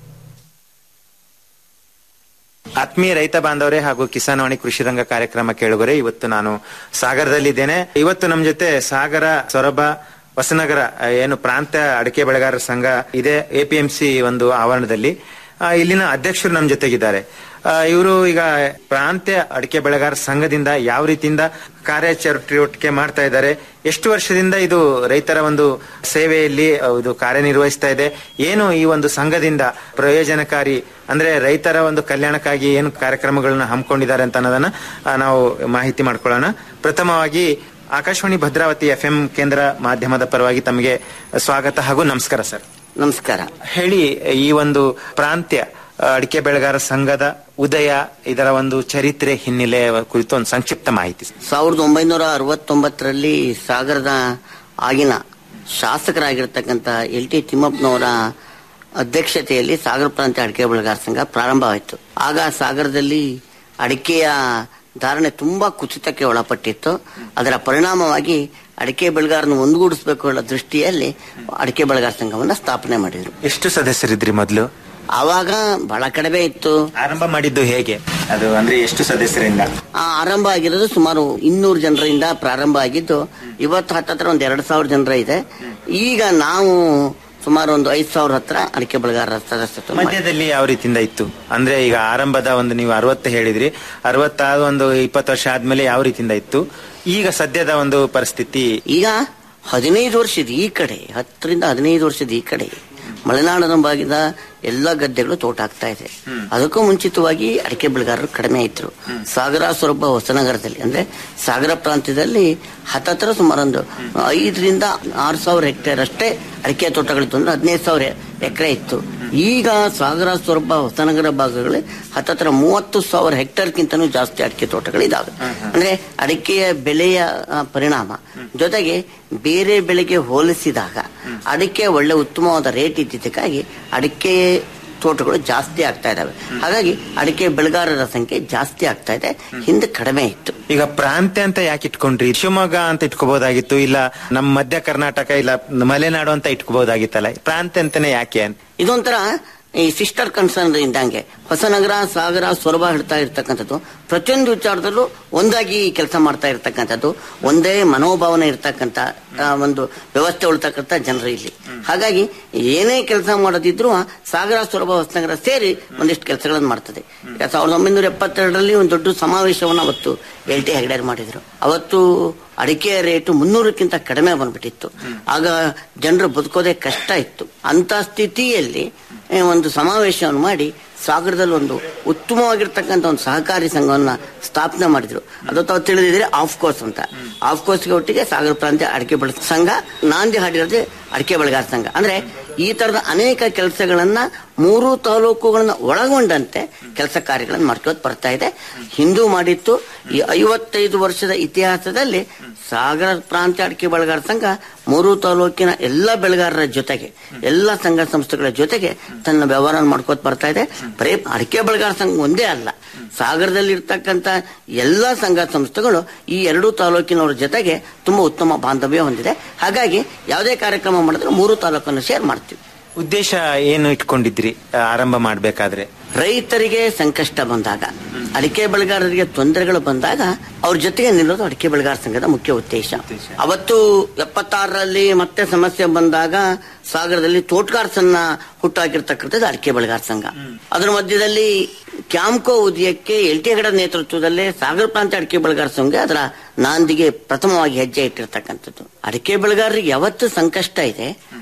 ಆತ್ಮೀಯ ರೈತ ಬಾಂಧವರೇ ಹಾಗೂ ಕಿಸಾನ್ವಾಣಿ ಕೃಷಿ ರಂಗ ಕಾರ್ಯಕ್ರಮ ಕೇಳುಗರೆ ಇವತ್ತು ನಾನು ಸಾಗರದಲ್ಲಿದ್ದೇನೆ ಇವತ್ತು ನಮ್ಮ ಜೊತೆ ಸಾಗರ ಸೊರಬ ಹೊಸನಗರ ಆ, ಏನು ಪ್ರಾಂತ ಅಡಿಕೆ ಬೆಳೆಗಾರರ ಸಂಘ ಇದೆ ಎಪಿಎಂಸಿ ಒಂದು ಆವರಣದಲ್ಲಿ ಆ, ಇಲ್ಲಿನ ಅಧ್ಯಕ್ಷರು ನಮ್ಮ ಜೊತೆಗಿದ್ದಾರೆ ಇವರು ಈಗ ಪ್ರಾಂತ್ಯ ಅಡಿಕೆ ಬೆಳೆಗಾರರ ಸಂಘದಿಂದ ಯಾವ ರೀತಿಯಿಂದ ಕಾರ್ಯಚಟುವಟಿಕೆ ಮಾಡ್ತಾ ಇದ್ದಾರೆ ಎಷ್ಟು ವರ್ಷದಿಂದ ಇದು ರೈತರ ಒಂದು ಸೇವೆಯಲ್ಲಿ ಆ, ಇದು ಕಾರ್ಯನಿರ್ವಹಿಸ್ತಾ ಇದೆ ಏನು ಈ ಒಂದು ಸಂಘದಿಂದ ಪ್ರಯೋಜನಕಾರಿ ಅಂದ್ರೆ ರೈತರ ಒಂದು ಕಲ್ಯಾಣಕ್ಕಾಗಿ ಏನು ಕಾರ್ಯಕ್ರಮಗಳನ್ನ ಹಮ್ಮಿಕೊಂಡಿದ್ದಾರೆ ಅಂತ ಅನ್ನೋದನ್ನ ಆ, ನಾವು ಮಾಹಿತಿ ಮಾಡ್ಕೊಳ್ಳೋಣ ಪ್ರಥಮವಾಗಿ ಆಕಾಶವಾಣಿ ಭದ್ರಾವತಿ ಎಫ್ ಎಂ ಕೇಂದ್ರ ಮಾಧ್ಯಮದ ಪರವಾಗಿ ತಮಗೆ ಸ್ವಾಗತ ಹಾಗೂ ನಮಸ್ಕಾರ ಸರ್ ನಮಸ್ಕಾರ ಹೇಳಿ ಈ ಒಂದು ಪ್ರಾಂತ್ಯ ಆ, ಅಡಿಕೆ ಬೆಳೆಗಾರ ಸಂಘದ ಉದಯ ಇದರ ಒಂದು ಚರಿತ್ರೆ ಹಿನ್ನೆಲೆ ಕುರಿತು ಒಂದು ಸಂಕ್ಷಿಪ್ತ ಮಾಹಿತಿ ಸಾವಿರದ ಒಂಬೈನೂರ ಅರವತ್ತೊಂಬತ್ತರಲ್ಲಿ ಸಾಗರದ ಆಗಿನ ಶಾಸಕರಾಗಿರ್ತಕ್ಕಂಥ ಎಲ್ ಟಿ ತಿಮ್ಮಪ್ಪನವರ ಅಧ್ಯಕ್ಷತೆಯಲ್ಲಿ ಸಾಗರ ಪ್ರಾಂತ್ಯ ಅಡಿಕೆ ಬೆಳೆಗಾರ ಸಂಘ ಪ್ರಾರಂಭವಾಯಿತು ಆಗ ಸಾಗರದಲ್ಲಿ ಅಡಿಕೆಯ ಧಾರಣೆ ತುಂಬಾ ಕುಸಿತಕ್ಕೆ ಒಳಪಟ್ಟಿತ್ತು ಅದರ ಪರಿಣಾಮವಾಗಿ ಅಡಿಕೆ ಬೆಳೆಗಾರನ ಒಂದುಗೂಡಿಸಬೇಕು ಅನ್ನೋ ದೃಷ್ಟಿಯಲ್ಲಿ ಅಡಿಕೆ ಬೆಳೆಗಾರ ಸಂಘವನ್ನ ಸ್ಥಾಪನೆ ಮಾಡಿದ್ರು ಎಷ್ಟು ಸದಸ್ಯರಿದ್ರಿ ಮೊದಲು ಆವಾಗ ಬಹಳ ಕಡಿಮೆ ಇತ್ತು ಆರಂಭ ಮಾಡಿದ್ದು ಹೇಗೆ ಅದು ಅಂದ್ರೆ ಎಷ್ಟು ಸದಸ್ಯರಿಂದ ಆ ಆರಂಭ ಆಗಿರೋದು ಸುಮಾರು ಇನ್ನೂರು ಜನರಿಂದ ಪ್ರಾರಂಭ ಆಗಿದ್ದು ಇವತ್ತು ಹತ್ತತ್ರ ಒಂದ್ ಎರಡ್ ಸಾವಿರ ಜನರ ಇದೆ ಈಗ ನಾವು ಸುಮಾರು ಒಂದು ಐದ್ ಸಾವಿರ ಹತ್ರ ಅಡಿಕೆ ಬೆಳೆಗಾರರ ಸದಸ್ಯತ್ವ ಮಾಡಿ- ಮಧ್ಯದಲ್ಲಿ ಯಾವ ರೀತಿಯಿಂದ ಇತ್ತು ಅಂದ್ರೆ ಈಗ ಆರಂಭದ ಒಂದು ನೀವು ಅರವತ್ತು ಹೇಳಿದ್ರಿ ಅರವತ್ತಾದ ಒಂದು ಇಪ್ಪತ್ತು ವರ್ಷ ಆದ್ಮೇಲೆ ಯಾವ ರೀತಿಯಿಂದ ಇತ್ತು ಈಗ ಸದ್ಯದ ಒಂದು ಪರಿಸ್ಥಿತಿ ಈಗ ಹದಿನೈದು ವರ್ಷದ ಈ ಕಡೆ ಹತ್ತರಿಂದ ಹದಿನೈದು ವರ್ಷದ ಈ ಕಡೆ ಮಲೆನಾಡಿನ ಭಾಗದ ಎಲ್ಲ ಗದ್ದೆಗಳು ತೋಟ ಆಗ್ತಾ ಇದೆ ಅದಕ್ಕೂ ಮುಂಚಿತವಾಗಿ ಅಡಿಕೆ ಬೆಳೆಗಾರರು ಕಡಿಮೆ ಇದ್ರು ಸಾಗರ ಸೊರಬ ಹೊಸನಗರದಲ್ಲಿ ಅಂದ್ರೆ ಸಾಗರ ಪ್ರಾಂತ್ಯದಲ್ಲಿ ಹತ್ತತ್ರ ಸುಮಾರು ಒಂದು ಐದರಿಂದ ಆರು ಸಾವಿರ ಹೆಕ್ಟೇರ್ ಅಷ್ಟೇ ಅಡಿಕೆ ತೋಟಗಳಿತ್ತು ಅಂದ್ರೆ ಹದಿನೈದು ಸಾವಿರ ಎಕರೆ ಇತ್ತು ಈಗ ಸಾಗರ ಸೊರಬ ಹೊಸನಗರ ಭಾಗಗಳಲ್ಲಿ ಹತ್ತತ್ರ ಮೂವತ್ತು ಸಾವಿರ ಹೆಕ್ಟೇರ್ಗಿಂತನೂ ಜಾಸ್ತಿ ಅಡಿಕೆ ತೋಟಗಳಿದಾವೆ ಅಂದ್ರೆ ಅಡಿಕೆಯ ಬೆಲೆಯ ಆ, ಪರಿಣಾಮ ಜೊತೆಗೆ ಬೇರೆ ಬೆಳೆಗೆ ಹೋಲಿಸಿದಾಗ ಅಡಿಕೆ ಒಳ್ಳೆ ಉತ್ತಮವಾದ ರೇಟ್ ಇದ್ದಿದ್ದಕ್ಕಾಗಿ ಅಡಿಕೆ ತೋಟಗಳು ಜಾಸ್ತಿ ಆಗ್ತಾ ಇದಾವೆ ಹಾಗಾಗಿ ಅಡಿಕೆ ಬೆಳೆಗಾರರ ಸಂಖ್ಯೆ ಜಾಸ್ತಿ ಆಗ್ತಾ ಇದೆ ಹಿಂದೆ ಕಡಿಮೆ ಇತ್ತು ಈಗ ಪ್ರಾಂತ್ಯ ಅಂತ ಯಾಕೆ ಇಟ್ಕೊಂಡ್ರಿ ಶಿವಮೊಗ್ಗ ಅಂತ ಇಟ್ಕೋಬಹುದಾಗಿತ್ತು ಇಲ್ಲ ನಮ್ಮ ಮಧ್ಯ ಕರ್ನಾಟಕ ಇಲ್ಲ ಮಲೆನಾಡು ಅಂತ ಇಟ್ಕೋಬಹುದಾಗಿತ್ತಲ್ಲ ಪ್ರಾಂತ್ಯ ಅಂತಾನೆ ಯಾಕೆ ಅಂತ ಇದೊಂಥರ ಈ ಸಿಸ್ಟರ್ ಕನ್ಸರ್ನ್ ಇದ್ದಂಗೆ ಹೊಸನಗರ ಸಾಗರ ಸೊರಬ ಹಿಡ್ತಾ ಇರ್ತಕ್ಕಂಥದ್ದು ಪ್ರತಿಯೊಂದು ವಿಚಾರದಲ್ಲೂ ಒಂದಾಗಿ ಕೆಲಸ ಮಾಡ್ತಾ ಇರ್ತಕ್ಕಂಥದ್ದು ಒಂದೇ ಮನೋಭಾವನೆ ಇರ್ತಕ್ಕಂಥ ಆ, ಒಂದು ವ್ಯವಸ್ಥೆ ಉಳ್ತಕ್ಕಂಥ ಜನರು ಇಲ್ಲಿ ಹಾಗಾಗಿ ಏನೇ ಕೆಲಸ ಮಾಡೋದಿದ್ರು ಸಾಗರ ಸೊರಬ ಹೊಸನಗರ ಸೇರಿ ಒಂದಿಷ್ಟು ಕೆಲಸಗಳನ್ನು ಮಾಡ್ತದೆ ಈಗ ಸಾವಿರದ ಒಂಬೈನೂರ ಎಪ್ಪತ್ತೆರಡರಲ್ಲಿ ಒಂದು ದೊಡ್ಡ ಸಮಾವೇಶವನ್ನು ಅವತ್ತು ಎಲ್ ಟಿ ಹೆಗ್ಡೇರ್ ಮಾಡಿದ್ರು ಅವತ್ತು ಅಡಿಕೆಯ ರೇಟು ಮುನ್ನೂರಕ್ಕಿಂತ ಕಡಿಮೆ ಬಂದ್ಬಿಟ್ಟಿತ್ತು ಆಗ ಜನರು ಬದುಕೋದೇ ಕಷ್ಟ ಇತ್ತು ಅಂತ ಸ್ಥಿತಿಯಲ್ಲಿ ಏ, ಒಂದು ಸಮಾವೇಶವನ್ನು ಮಾಡಿ ಸಾಗರದಲ್ಲಿ ಒಂದು ಉತ್ತಮವಾಗಿರ್ತಕ್ಕಂಥ ಒಂದು ಸಹಕಾರಿ ಸಂಘವನ್ನ ಸ್ಥಾಪನೆ ಮಾಡಿದ್ರು ಅದು ತಾವು ತಿಳಿದಿದ್ರೆ ಆಫ್ ಕೋರ್ಸ್ ಅಂತ ಆಫ್ ಕೋರ್ಸ್ಗೆ ಒಟ್ಟಿಗೆ ಸಾಗರ ಪ್ರಾಂತ್ಯ ಅಡಿಕೆ ಬೆಳೆ ಸಂಘ ನಾಂದಿ ಹಾಡಿರೋದೇ ಅಡಿಕೆ ಬೆಳೆಗಾರ ಸಂಘ ಅಂದ್ರೆ ಈ ತರದ ಅನೇಕ ಕೆಲಸಗಳನ್ನ ಮೂರು ತಾಲೂಕುಗಳನ್ನ ಒಳಗೊಂಡಂತೆ ಕೆಲಸ ಕಾರ್ಯಗಳನ್ನು ಮಾಡ್ಕೋತ ಬರ್ತಾ ಇದೆ ಹಿಂದೂ ಮಾಡಿತ್ತು ಈ ಐವತ್ತೈದು ವರ್ಷದ ಇತಿಹಾಸದಲ್ಲಿ ಸಾಗರ ಪ್ರಾಂತ್ಯ ಅಡಿಕೆ ಬೆಳೆಗಾರ ಸಂಘ ಮೂರು ತಾಲೂಕಿನ ಎಲ್ಲ ಬೆಳೆಗಾರರ ಜೊತೆಗೆ ಎಲ್ಲ ಸಂಘ ಸಂಸ್ಥೆಗಳ ಜೊತೆಗೆ ತನ್ನ ವ್ಯವಹಾರ ಮಾಡ್ಕೋತ ಬರ್ತಾ ಇದೆ ಬರೀ ಅಡಿಕೆ ಬೆಳೆಗಾರ ಸಂಘ ಒಂದೇ ಅಲ್ಲ ಸಾಗರದಲ್ಲಿ ಇರ್ತಕ್ಕಂಥ ಎಲ್ಲ ಸಂಘ ಸಂಸ್ಥೆಗಳು ಈ ಎರಡು ತಾಲೂಕಿನವರ ಜೊತೆಗೆ ತುಂಬಾ ಉತ್ತಮ ಬಾಂಧವ್ಯ ಹೊಂದಿದೆ ಹಾಗಾಗಿ ಯಾವುದೇ ಕಾರ್ಯಕ್ರಮ ಮಾಡಿದ್ರೆ ಮೂರು ತಾಲೂಕನ್ನು ಶೇರ್ ಮಾಡ್ತೀವಿ ಉದ್ದೇಶ ಏನು ಇಟ್ಕೊಂಡಿದ್ರಿ ಆ, ಆರಂಭ ಮಾಡ್ಬೇಕಾದ್ರೆ ರೈತರಿಗೆ ಸಂಕಷ್ಟ ಬಂದಾಗ ಅಡಿಕೆ ಬೆಳೆಗಾರರಿಗೆ ತೊಂದರೆಗಳು ಬಂದಾಗ ಅವ್ರ ಜೊತೆಗೆ ನಿಲ್ಲೋದು ಅಡಿಕೆ ಬೆಳೆಗಾರ ಸಂಘದ ಮುಖ್ಯ ಉದ್ದೇಶ ಅವತ್ತು ಎಪ್ಪತ್ತಾರರಲ್ಲಿ ಮತ್ತೆ ಸಮಸ್ಯೆ ಬಂದಾಗ ಸಾಗರದಲ್ಲಿ ತೋಟಗಾರ್ಸನ್ನ ಹುಟ್ಟಾಕಿರ್ತಕ್ಕಂಥದ್ದು ಅಡಿಕೆ ಬೆಳೆಗಾರ ಸಂಘ ಅದರ ಮಧ್ಯದಲ್ಲಿ ಕ್ಯಾಂಕೋ ಉದಯಕ್ಕೆ ಎಲ್ ಟಿ ಹೆಗಡ ನೇತೃತ್ವದಲ್ಲೇ ಸಾಗರ ಪ್ರಾಂತ್ಯ ಅಡಿಕೆ ಬೆಳೆಗಾರ ಸಂಘ ಅದರ ನಾಂದಿಗೆ ಪ್ರಥಮವಾಗಿ ಹೆಜ್ಜೆ ಇಟ್ಟಿರ್ತಕ್ಕಂಥದ್ದು ಅಡಿಕೆ ಬೆಳೆಗಾರರಿಗೆ ಯಾವತ್ತು ಸಂಕಷ್ಟ ಇದೆ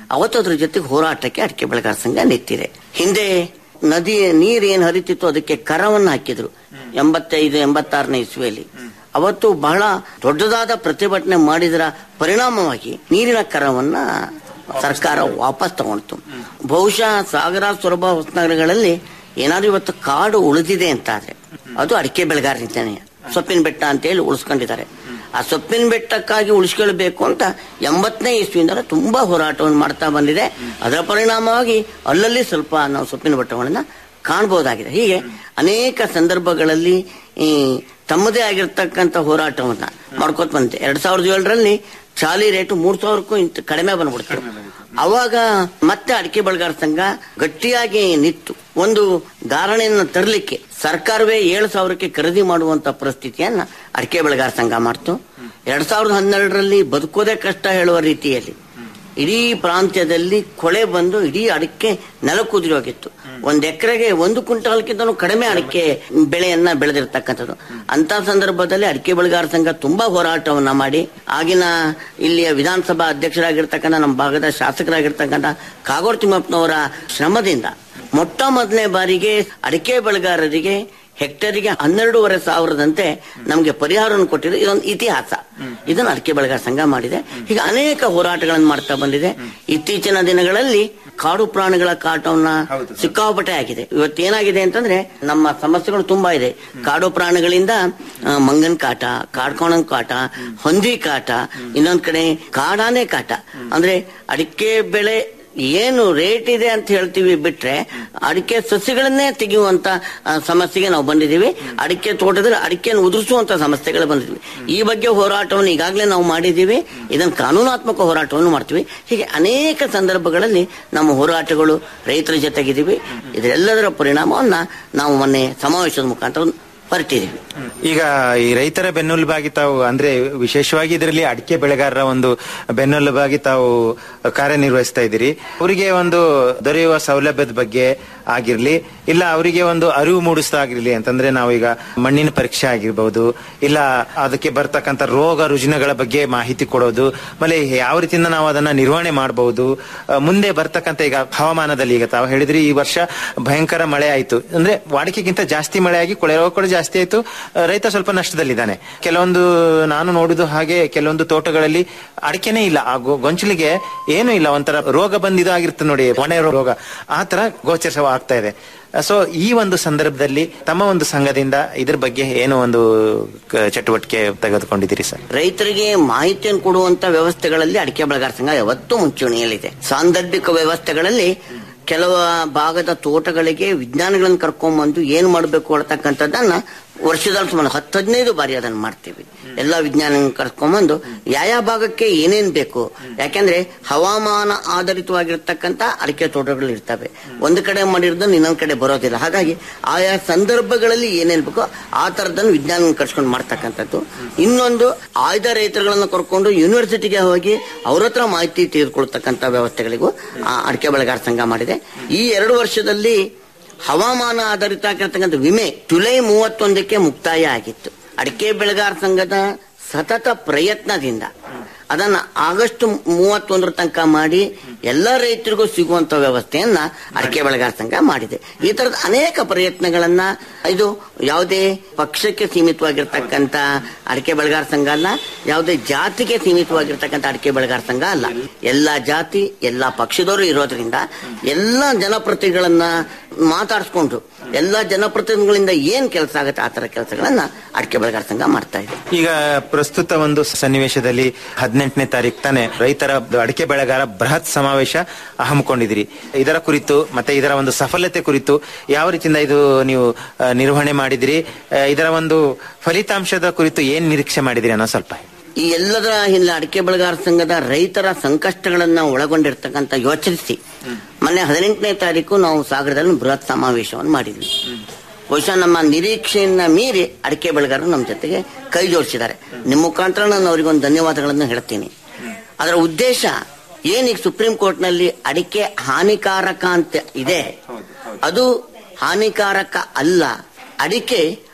ಅವತ್ತು ಅದ್ರ ಜೊತೆಗೆ ಹೋರಾಟಕ್ಕೆ ಅಡಿಕೆ ಬೆಳೆಗಾರ ಸಂಘ ನಿಂತಿದೆ ಹಿಂದೆ ನದಿ ನೀರು ಏನ್ ಹರಿತಿತ್ತು ಅದಕ್ಕೆ ಕರವನ್ನ ಹಾಕಿದ್ರು ಎಂಬತ್ತೈದು ಎಂಬತ್ತಾರನೇ ಇಸ್ವಿಯಲ್ಲಿ ಅವತ್ತು ಬಹಳ ದೊಡ್ಡದಾದ ಪ್ರತಿಭಟನೆ ಮಾಡಿದರ ಪರಿಣಾಮವಾಗಿ ನೀರಿನ ಕರವನ್ನ ಸರ್ಕಾರ ವಾಪಸ್ ತಗೊಂಡ್ತು ಬಹುಶಃ ಸಾಗರ ಸೊರಬ ಹೊಸನಗರಗಳಲ್ಲಿ ಏನಾದ್ರೂ ಇವತ್ತು ಕಾಡು ಉಳಿದಿದೆ ಅಂತ ಆದ್ರೆ ಅದು ಅಡಿಕೆ ಬೆಳೆಗಾರರಿಂದಾನೆ ಸೊಪ್ಪಿನ ಬೆಟ್ಟ ಅಂತ ಹೇಳಿ ಉಳಿಸ್ಕೊಂಡಿದ್ದಾರೆ ಆ ಸೊಪ್ಪಿನ ಬೆಟ್ಟಕ್ಕಾಗಿ ಉಳಿಸ್ಕೊಳ್ಬೇಕು ಅಂತ ಎಂಬತ್ತನೇ ಇಸ್ವಿಯಿಂದ ತುಂಬಾ ಹೋರಾಟವನ್ನು ಮಾಡ್ತಾ ಬಂದಿದೆ ಅದರ ಪರಿಣಾಮವಾಗಿ ಅಲ್ಲಲ್ಲಿ ಸ್ವಲ್ಪ ನಾವು ಸೊಪ್ಪಿನ ಬೆಟ್ಟಗಳನ್ನ ಕಾಣಬಹುದಾಗಿದೆ ಹೀಗೆ ಅನೇಕ ಸಂದರ್ಭಗಳಲ್ಲಿ ಈ ತಮ್ಮದೇ ಆಗಿರ್ತಕ್ಕಂಥ ಹೋರಾಟವನ್ನ ಮಾಡ್ಕೊತ ಬಂದಿದೆ ಎರಡ್ ಸಾವಿರದ ಏಳರಲ್ಲಿ ಚಾಲಿ ರೇಟು ಮೂರ್ ಸಾವಿರಕ್ಕೂ ಇಂತ ಕಡಿಮೆ ಬಂದ್ಬಿಡ್ತು ಅವಾಗ ಮತ್ತೆ ಅಡಿಕೆ ಬೆಳೆಗಾರ ಸಂಘ ಗಟ್ಟಿಯಾಗಿ ನಿಂತು ಒಂದು ಧಾರಣೆಯನ್ನು ತರಲಿಕ್ಕೆ ಸರ್ಕಾರವೇ ಏಳು ಸಾವಿರಕ್ಕೆ ಖರೀದಿ ಮಾಡುವಂತ ಪರಿಸ್ಥಿತಿಯನ್ನ ಅಡಿಕೆ ಬೆಳೆಗಾರ ಸಂಘ ಮಾಡ್ತು ಎರಡ್ ಸಾವಿರದ ಹನ್ನೆರಡರಲ್ಲಿ ಬದುಕೋದೇ ಕಷ್ಟ ಹೇಳುವ ರೀತಿಯಲ್ಲಿ ಇಡೀ ಪ್ರಾಂತ್ಯದಲ್ಲಿ ಕೊಳೆ ಬಂದು ಇಡೀ ಅಡಿಕೆ ನೆಲಕುದುರಿ ಹೋಗಿತ್ತು ಒಂದ್ ಎಕರೆಗೆ ಒಂದು ಕ್ವಿಂಟಾಲ್ಗಿಂತನೂ ಕಡಿಮೆ ಅಡಿಕೆ ಬೆಳೆಯನ್ನ ಬೆಳೆದಿರ್ತಕ್ಕಂಥದ್ದು ಅಂತ ಸಂದರ್ಭದಲ್ಲಿ ಅಡಿಕೆ ಬೆಳೆಗಾರ ಸಂಘ ತುಂಬಾ ಹೋರಾಟವನ್ನ ಮಾಡಿ ಆಗಿನ ಇಲ್ಲಿಯ ವಿಧಾನಸಭಾ ಅಧ್ಯಕ್ಷರಾಗಿರ್ತಕ್ಕಂಥ ನಮ್ಮ ಭಾಗದ ಶಾಸಕರಾಗಿರ್ತಕ್ಕಂಥ ಕಾಗೋಡು ತಿಮ್ಮಪ್ಪನವರ ಶ್ರಮದಿಂದ ಮೊಟ್ಟ ಮೊದಲನೇ ಬಾರಿಗೆ ಅಡಿಕೆ ಬೆಳೆಗಾರರಿಗೆ ಹೆಕ್ಟೇರಿಗೆ ಹನ್ನೆರಡೂವರೆ ಸಾವಿರದಂತೆ ನಮಗೆ ಪರಿಹಾರವನ್ನು ಕೊಟ್ಟಿದೆ ಇದೊಂದು ಇತಿಹಾಸ ಇದನ್ನು ಅಡಿಕೆ ಬೆಳೆಗಾರ ಸಂಘ ಮಾಡಿದೆ ಹೀಗೆ ಅನೇಕ ಹೋರಾಟಗಳನ್ನು ಮಾಡ್ತಾ ಬಂದಿದೆ ಇತ್ತೀಚಿನ ದಿನಗಳಲ್ಲಿ ಕಾಡು ಪ್ರಾಣಿಗಳ ಕಾಟವನ್ನ ಸಿಕ್ಕಾಪಟ್ಟೆ ಆಗಿದೆ ಇವತ್ತೇನಾಗಿದೆ ಅಂತಂದ್ರೆ ನಮ್ಮ ಸಮಸ್ಯೆಗಳು ತುಂಬಾ ಇದೆ ಕಾಡು ಪ್ರಾಣಿಗಳಿಂದ ಆ, ಮಂಗನ್ ಕಾಟ ಕಾಡ್ಕೋಣನ್ ಕಾಟ ಹೊಂದಿ ಕಾಟ ಇನ್ನೊಂದ್ ಕಡೆ ಕಾಡಾನೆ ಕಾಟ ಅಂದ್ರೆ ಅಡಿಕೆ ಬೆಳೆ ಏನು ರೇಟ್ ಇದೆ ಅಂತ ಹೇಳ್ತೀವಿ ಬಿಟ್ರೆ ಅಡಿಕೆ ಸಸ್ಯಗಳನ್ನೇ ತೆಗೆಯುವಂತ ಆ, ಸಮಸ್ಯೆಗೆ ನಾವು ಬಂದಿದ್ದೀವಿ ಅಡಿಕೆ ತೋಟದಲ್ಲಿ ಅಡಿಕೆಯನ್ನು ಉದುರಿಸುವಂತ ಸಮಸ್ಯೆಗಳು ಬಂದಿದ್ವಿ ಈ ಬಗ್ಗೆ ಹೋರಾಟವನ್ನು ಈಗಾಗಲೇ ನಾವು ಮಾಡಿದ್ದೀವಿ ಇದನ್ನು ಕಾನೂನಾತ್ಮಕ ಹೋರಾಟವನ್ನು ಮಾಡ್ತೀವಿ ಹೀಗೆ ಅನೇಕ ಸಂದರ್ಭಗಳಲ್ಲಿ ನಮ್ಮ ಹೋರಾಟಗಳು ರೈತರ ಜೊತೆಗಿದ್ದೀವಿ ಇದೆಲ್ಲದರ ಪರಿಣಾಮವನ್ನ ನಾವು ಮೊನ್ನೆ ಸಮಾವೇಶದ ಮುಖಾಂತರ ಹೊರಟಿದ್ದೀವಿ ಈಗ ಈ ರೈತರ ಬೆನ್ನೆಲುಬಾಗಿ ತಾವು ಅಂದ್ರೆ ವಿಶೇಷವಾಗಿ ಇದರಲ್ಲಿ ಅಡಿಕೆ ಬೆಳೆಗಾರರ ಒಂದು ಬೆನ್ನೆಲುಬಾಗಿ ತಾವು ಕಾರ್ಯನಿರ್ವಹಿಸ್ತಾ ಇದ್ದೀರಿ ಅವರಿಗೆ ಒಂದು ದೊರೆಯುವ ಸೌಲಭ್ಯದ ಬಗ್ಗೆ ಆಗಿರ್ಲಿ ಇಲ್ಲ ಅವರಿಗೆ ಒಂದು ಅರಿವು ಮೂಡಿಸ್ತಾ ಆಗಿರ್ಲಿ ಅಂತಂದ್ರೆ ನಾವು ಈಗ ಮಣ್ಣಿನ ಪರೀಕ್ಷೆ ಆಗಿರ್ಬಹುದು ಇಲ್ಲ ಅದಕ್ಕೆ ಬರ್ತಕ್ಕಂಥ ರೋಗ ರುಜಿನಗಳ ಬಗ್ಗೆ ಮಾಹಿತಿ ಕೊಡೋದು ಆಮೇಲೆ ಯಾವ ರೀತಿಯಿಂದ ನಾವು ಅದನ್ನ ನಿರ್ವಹಣೆ ಮಾಡಬಹುದು ಮುಂದೆ ಬರ್ತಕ್ಕಂಥ ಈಗ ಹವಾಮಾನದಲ್ಲಿ ಈಗ ತಾವು ಹೇಳಿದ್ರಿ ಈ ವರ್ಷ ಭಯಂಕರ ಮಳೆ ಆಯ್ತು ಅಂದ್ರೆ ವಾಡಿಕೆಗಿಂತ ಜಾಸ್ತಿ ಮಳೆ ಆಗಿ ಕೊಳೆ ರೋಗ ಕೂಡ ಜಾಸ್ತಿ ಆಯ್ತು ಆ, ರೈತ ಸ್ವಲ್ಪ ನಷ್ಟದಲ್ಲಿದ್ದಾನೆ ಕೆಲವೊಂದು ನಾನು ನೋಡಿದ ಹಾಗೆ ಕೆಲವೊಂದು ತೋಟಗಳಲ್ಲಿ ಅಡಿಕೆನೇ ಇಲ್ಲ ಆ ಗೊ- ಗೊಂಚಲಿಗೆ ಏನು ಇಲ್ಲ ಒಂಥರ ರೋಗ ಬಂದಿದ್ದು ಆಗಿರುತ್ತೆ ನೋಡಿ ಒಣೆ ರೋಗ ಆ ತರ ಗೋಚರ ಆಗ್ತಾ ಇದೆ ಸೊ ಈ ಒಂದು ಸಂದರ್ಭದಲ್ಲಿ ತಮ್ಮ ಒಂದು ಸಂಘದಿಂದ ಇದ್ರ ಬಗ್ಗೆ ಏನು ಒಂದು ಕ- ಚಟುವಟಿಕೆ ತೆಗೆದುಕೊಂಡಿದ್ದೀರಿ ಸರ್ ರೈತರಿಗೆ ಮಾಹಿತಿಯನ್ನು ಕೊಡುವಂತ ವ್ಯವಸ್ಥೆಗಳಲ್ಲಿ ಅಡಿಕೆ ಬೆಳೆಗಾರ ಸಂಘ ಯಾವತ್ತೂ ಮುಂಚೂಣಿಯಲ್ಲಿದೆ ಸಾಂದರ್ಭಿಕ ವ್ಯವಸ್ಥೆಗಳಲ್ಲಿ ಕೆಲವು ಭಾಗದ ತೋಟಗಳಿಗೆ ವಿಜ್ಞಾನಿಗಳನ್ನು ಕರ್ಕೊಂಡ್ಬಂದು ಏನ್ ಮಾಡಬೇಕು ಅಂತಕ್ಕಂಥದ್ದನ್ನ ವರ್ಷದಲ್ಲಿ ಸುಮಾರು ಹತ್ತು ಹದಿನೈದು ಬಾರಿ ಅದನ್ನ ಮಾಡ್ತೀವಿ ಎಲ್ಲಾ ವಿಜ್ಞಾನ ಕರ್ಕೊಂಡ್ಬಂದು ಯಾವ ಭಾಗಕ್ಕೆ ಏನೇನ್ ಬೇಕು ಯಾಕೆಂದ್ರೆ ಹವಾಮಾನ ಆಧಾರಿತವಾಗಿರ್ತಕ್ಕಂಥ ಅಡಿಕೆ ತೋಟಗಳು ಇರ್ತವೆ ಒಂದು ಕಡೆ ಮಾಡಿರೋದನ್ನ ಇನ್ನೊಂದ್ ಕಡೆ ಬರೋದಿಲ್ಲ ಹಾಗಾಗಿ ಆಯಾ ಸಂದರ್ಭಗಳಲ್ಲಿ ಏನೇನ್ ಬೇಕೋ ಆ ತರದನ್ನು ವಿಜ್ಞಾನ ಕರ್ಸ್ಕೊಂಡು ಮಾಡ್ತಕ್ಕಂಥದ್ದು ಇನ್ನೊಂದು ಆಯ್ದ ರೈತರುಗಳನ್ನ ಕರ್ಕೊಂಡು ಯೂನಿವರ್ಸಿಟಿಗೆ ಹೋಗಿ ಅವ್ರ ಹತ್ರ ಮಾಹಿತಿ ತೆಗೆದುಕೊಳ್ತಕ್ಕಂಥ ವ್ಯವಸ್ಥೆಗಳಿಗೂ ಆ ಅಡಿಕೆ ಬೆಳೆಗಾರ ಸಂಘ ಮಾಡಿದೆ ಈ ಎರಡು ವರ್ಷದಲ್ಲಿ ಹವಾಮಾನ ಆಧಾರಿತ ಆಗಿರ್ತಕ್ಕಂಥ ವಿಮೆ ಜುಲೈ ಮೂವತ್ತೊಂದಕ್ಕೆ ಮುಕ್ತಾಯ ಆಗಿತ್ತು ಅಡಿಕೆ ಬೆಳೆಗಾರ ಸಂಘದ ಸತತ ಪ್ರಯತ್ನದಿಂದ ಅದನ್ನ ಆಗಸ್ಟ್ ಮೂವತ್ತೊಂದರ ತನಕ ಮಾಡಿ ಎಲ್ಲ ರೈತರಿಗೂ ಸಿಗುವಂತ ವ್ಯವಸ್ಥೆಯನ್ನ ಅಡಿಕೆ ಬೆಳೆಗಾರ ಸಂಘ ಮಾಡಿದೆ ಈ ತರದ ಅನೇಕ ಪ್ರಯತ್ನಗಳನ್ನ ಇದು ಯಾವುದೇ ಪಕ್ಷಕ್ಕೆ ಸೀಮಿತವಾಗಿರ್ತಕ್ಕಂಥ ಅಡಿಕೆ ಬೆಳೆಗಾರ ಸಂಘ ಅಲ್ಲ ಯಾವುದೇ ಜಾತಿಗೆ ಸೀಮಿತವಾಗಿರ್ತಕ್ಕಂಥ ಅಡಿಕೆ ಬೆಳೆಗಾರ ಸಂಘ ಅಲ್ಲ ಎಲ್ಲಾ ಜಾತಿ ಎಲ್ಲಾ ಪಕ್ಷದವರು ಇರೋದ್ರಿಂದ ಎಲ್ಲಾ ಜನಪ್ರತಿನಿಧಿಗಳನ್ನ ಮಾತಾಡಿಸ್ಕೊಂಡು ಎಲ್ಲಾ ಜನಪ್ರತಿನಿಧಿಗಳಿಂದ ಏನ್ ಕೆಲಸ ಆಗುತ್ತೆ ಆ ತರ ಕೆಲಸಗಳನ್ನ ಅಡಿಕೆ ಬೆಳೆಗಾರ ಸಂಘ ಮಾಡ್ತಾ ಇದೆ ಈಗ ಪ್ರಸ್ತುತ ಒಂದು ಸನ್ನಿವೇಶದಲ್ಲಿ ಹದಿನೆಂಟನೇ ತಾರೀಕು ತಾನೆ ರೈತರ ಅಡಿಕೆ ಬೆಳೆಗಾರ ಬೃಹತ್ ಸಮಾವೇಶ ಹಮ್ಮಿಕೊಂಡಿದ್ದೀರಿ ಇದರ ಕುರಿತು ಮತ್ತೆ ಇದರ ಒಂದು ಸಫಲತೆ ಕುರಿತು ಯಾವ ರೀತಿಯಿಂದ ಇದು ನೀವು ಆ, ನಿರ್ವಹಣೆ ಮಾಡಿದಿರಿ ಆ, ಇದರ ಒಂದು ಫಲಿತಾಂಶದ ಕುರಿತು ಏನ್ ನಿರೀಕ್ಷೆ ಮಾಡಿದಿರಿ ಅನ್ನೋ ಸ್ವಲ್ಪ ಈ ಎಲ್ಲದರ ಹಿನ್ನೆಲೆ ಅಡಿಕೆ ಬೆಳೆಗಾರ ಸಂಘದ ರೈತರ ಸಂಕಷ್ಟಗಳನ್ನ ಒಳಗೊಂಡಿರ್ತಕ್ಕಂಥ ಯೋಚಿಸಿ ಮೊನ್ನೆ ಹದಿನೆಂಟನೇ ತಾರೀಕು ನಾವು ಸಾಗರದಲ್ಲಿ ಬೃಹತ್ ಸಮಾವೇಶವನ್ನು ಮಾಡಿದ್ವಿ ಬಹುಶಃ ನಮ್ಮ ನಿರೀಕ್ಷೆಯನ್ನ ಮೀರಿ ಅಡಿಕೆ ಬೆಳೆಗಾರರು ನಮ್ಮ ಜೊತೆಗೆ ಕೈ ಜೋಡಿಸಿದ್ದಾರೆ ನಿಮ್ಮ ಮುಖಾಂತರ ನಾನು ಅವರಿಗೊಂದು ಧನ್ಯವಾದಗಳನ್ನು ಹೇಳ್ತೀನಿ ಅದರ ಉದ್ದೇಶ ಏನೀಗ ಸುಪ್ರೀಂ ಕೋರ್ಟ್ ನಲ್ಲಿ ಅಡಿಕೆ ಹಾನಿಕಾರಕ ಅಂತ ಇದೆ ಅದು ಹಾನಿಕಾರಕ ಅಲ್ಲ ಅಡಿಕೆ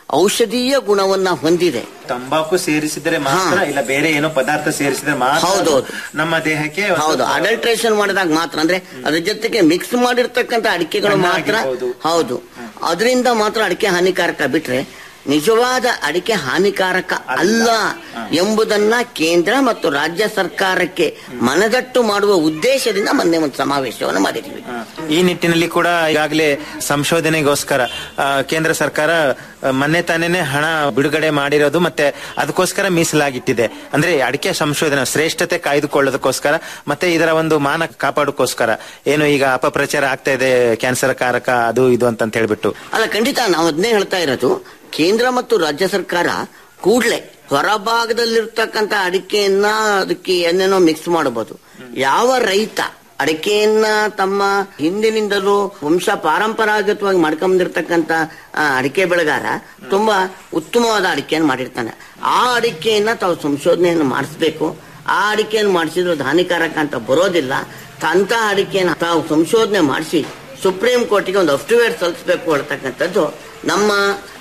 ಔಷಧೀಯ ಗುಣವನ್ನ ಹೊಂದಿದೆ ತಂಬಾಕು ಸೇರಿಸಿದ್ರೆ ಮಾತ್ರ ಇಲ್ಲ ಬೇರೆ ಏನೋ ಪದಾರ್ಥ ಸೇರಿಸಿದ್ರೆ ಮಾತ್ರ ಹೌದು, ಅದು ನಮ್ಮ ದೇಹಕ್ಕೆ ಒಂದು- ಹೌದು ಅಡಲ್ಟ್ರೇಷನ್ ಮಾಡಿದಾಗ ಮಾತ್ರ ಅಂದ್ರೆ ಅದ್ರ ಜೊತೆಗೆ ಮಿಕ್ಸ್ ಮಾಡಿರ್ತಕ್ಕಂಥ ಅಡಿಕೆಗಳು ಬಣ್ಣ ಮಾತ್ರ ಆಗಿರ್ಬೋದು. ಹೌದು ಅದರಿಂದ ಮಾತ್ರ ಅಡಿಕೆ ಹಾನಿಕಾರಕ ಬಿಟ್ರೆ ನಿಜವಾದ ಅಡಿಕೆ ಹಾನಿಕಾರಕ ಅಲ್ಲ ಎಂಬುದನ್ನ ಕೇಂದ್ರ ಮತ್ತು ರಾಜ್ಯ ಸರ್ಕಾರಕ್ಕೆ ಮನದಟ್ಟು ಮಾಡುವ ಉದ್ದೇಶದಿಂದ ಮೊನ್ನೆ ಒಂದು ಸಮಾವೇಶವನ್ನು ಮಾಡಿದ್ದೀವಿ ಈ ನಿಟ್ಟಿನಲ್ಲಿ ಕೂಡ ಈಗಾಗಲೇ ಸಂಶೋಧನೆಗೋಸ್ಕರ ಆ, ಕೇಂದ್ರ ಸರ್ಕಾರ ಆ, ಮೊನ್ನೆ ತಾನೇನೆ ಹಣ ಬಿಡುಗಡೆ ಮಾಡಿರೋದು ಮತ್ತೆ ಅದಕ್ಕೋಸ್ಕರ ಮೀಸಲಾಗಿಟ್ಟಿದೆ ಅಂದ್ರೆ ಅಡಿಕೆ ಸಂಶೋಧನೆ ಶ್ರೇಷ್ಠತೆ ಕಾಯ್ದುಕೊಳ್ಳೋದಕ್ಕೋಸ್ಕರ ಮತ್ತೆ ಇದರ ಒಂದು ಮಾನ ಕಾಪಾಡೋಕ್ಕೋಸ್ಕರ ಏನು ಈಗ ಅಪಪ್ರಚಾರ ಆಗ್ತಾ ಇದೆ ಕ್ಯಾನ್ಸರ್ ಕಾರಕ ಅದು ಇದು ಅಂತ ಹೇಳ್ಬಿಟ್ಟು ಅಲ್ಲ ಖಂಡಿತ ನಾವು ಅದನ್ನೇ ಹೇಳ್ತಾ ಇರೋದು ಕೇಂದ್ರ ಮತ್ತು ರಾಜ್ಯ ಸರ್ಕಾರ ಕೂಡ್ಲೆ ಹೊರಭಾಗದಲ್ಲಿರ್ತಕ್ಕಂಥ ಅಡಿಕೆಯನ್ನ ಅದಕ್ಕೆ ಏನೇನೋ ಮಿಕ್ಸ್ ಮಾಡಬಹುದು ಯಾವ ರೈತ ಅಡಿಕೆಯನ್ನ ತಮ್ಮ ಹಿಂದಿನಿಂದಲೂ ವಂಶ ಪಾರಂಪರಾಗತವಾಗಿ ಮಾಡ್ಕೊಂಡ್ಬಂದಿರ್ತಕ್ಕಂಥ ಆ, ಅಡಿಕೆ ಬೆಳೆಗಾರ ತುಂಬಾ ಉತ್ತಮವಾದ ಅಡಿಕೆಯನ್ನು ಮಾಡಿರ್ತಾನೆ ಆ ಅಡಿಕೆಯನ್ನ ತಾವು ಸಂಶೋಧನೆಯನ್ನು ಮಾಡಿಸ್ಬೇಕು ಆ ಅಡಿಕೆಯನ್ನು ಮಾಡಿಸಿದ್ರೆ ಅದು ಹಾನಿಕಾರಕ ಅಂತ ಬರೋದಿಲ್ಲ ಅಂತ ಅಡಿಕೆಯನ್ನು ತಾವು ಸಂಶೋಧನೆ ಮಾಡಿಸಿ ಸುಪ್ರೀಂ ಕೋರ್ಟಿಗೆ ಒಂದು ಅಫ್ಟಿವೇಟ್ ಸಲ್ಲಿಸಬೇಕು ಹೇಳ್ತಕ್ಕಂಥದ್ದು ನಮ್ಮ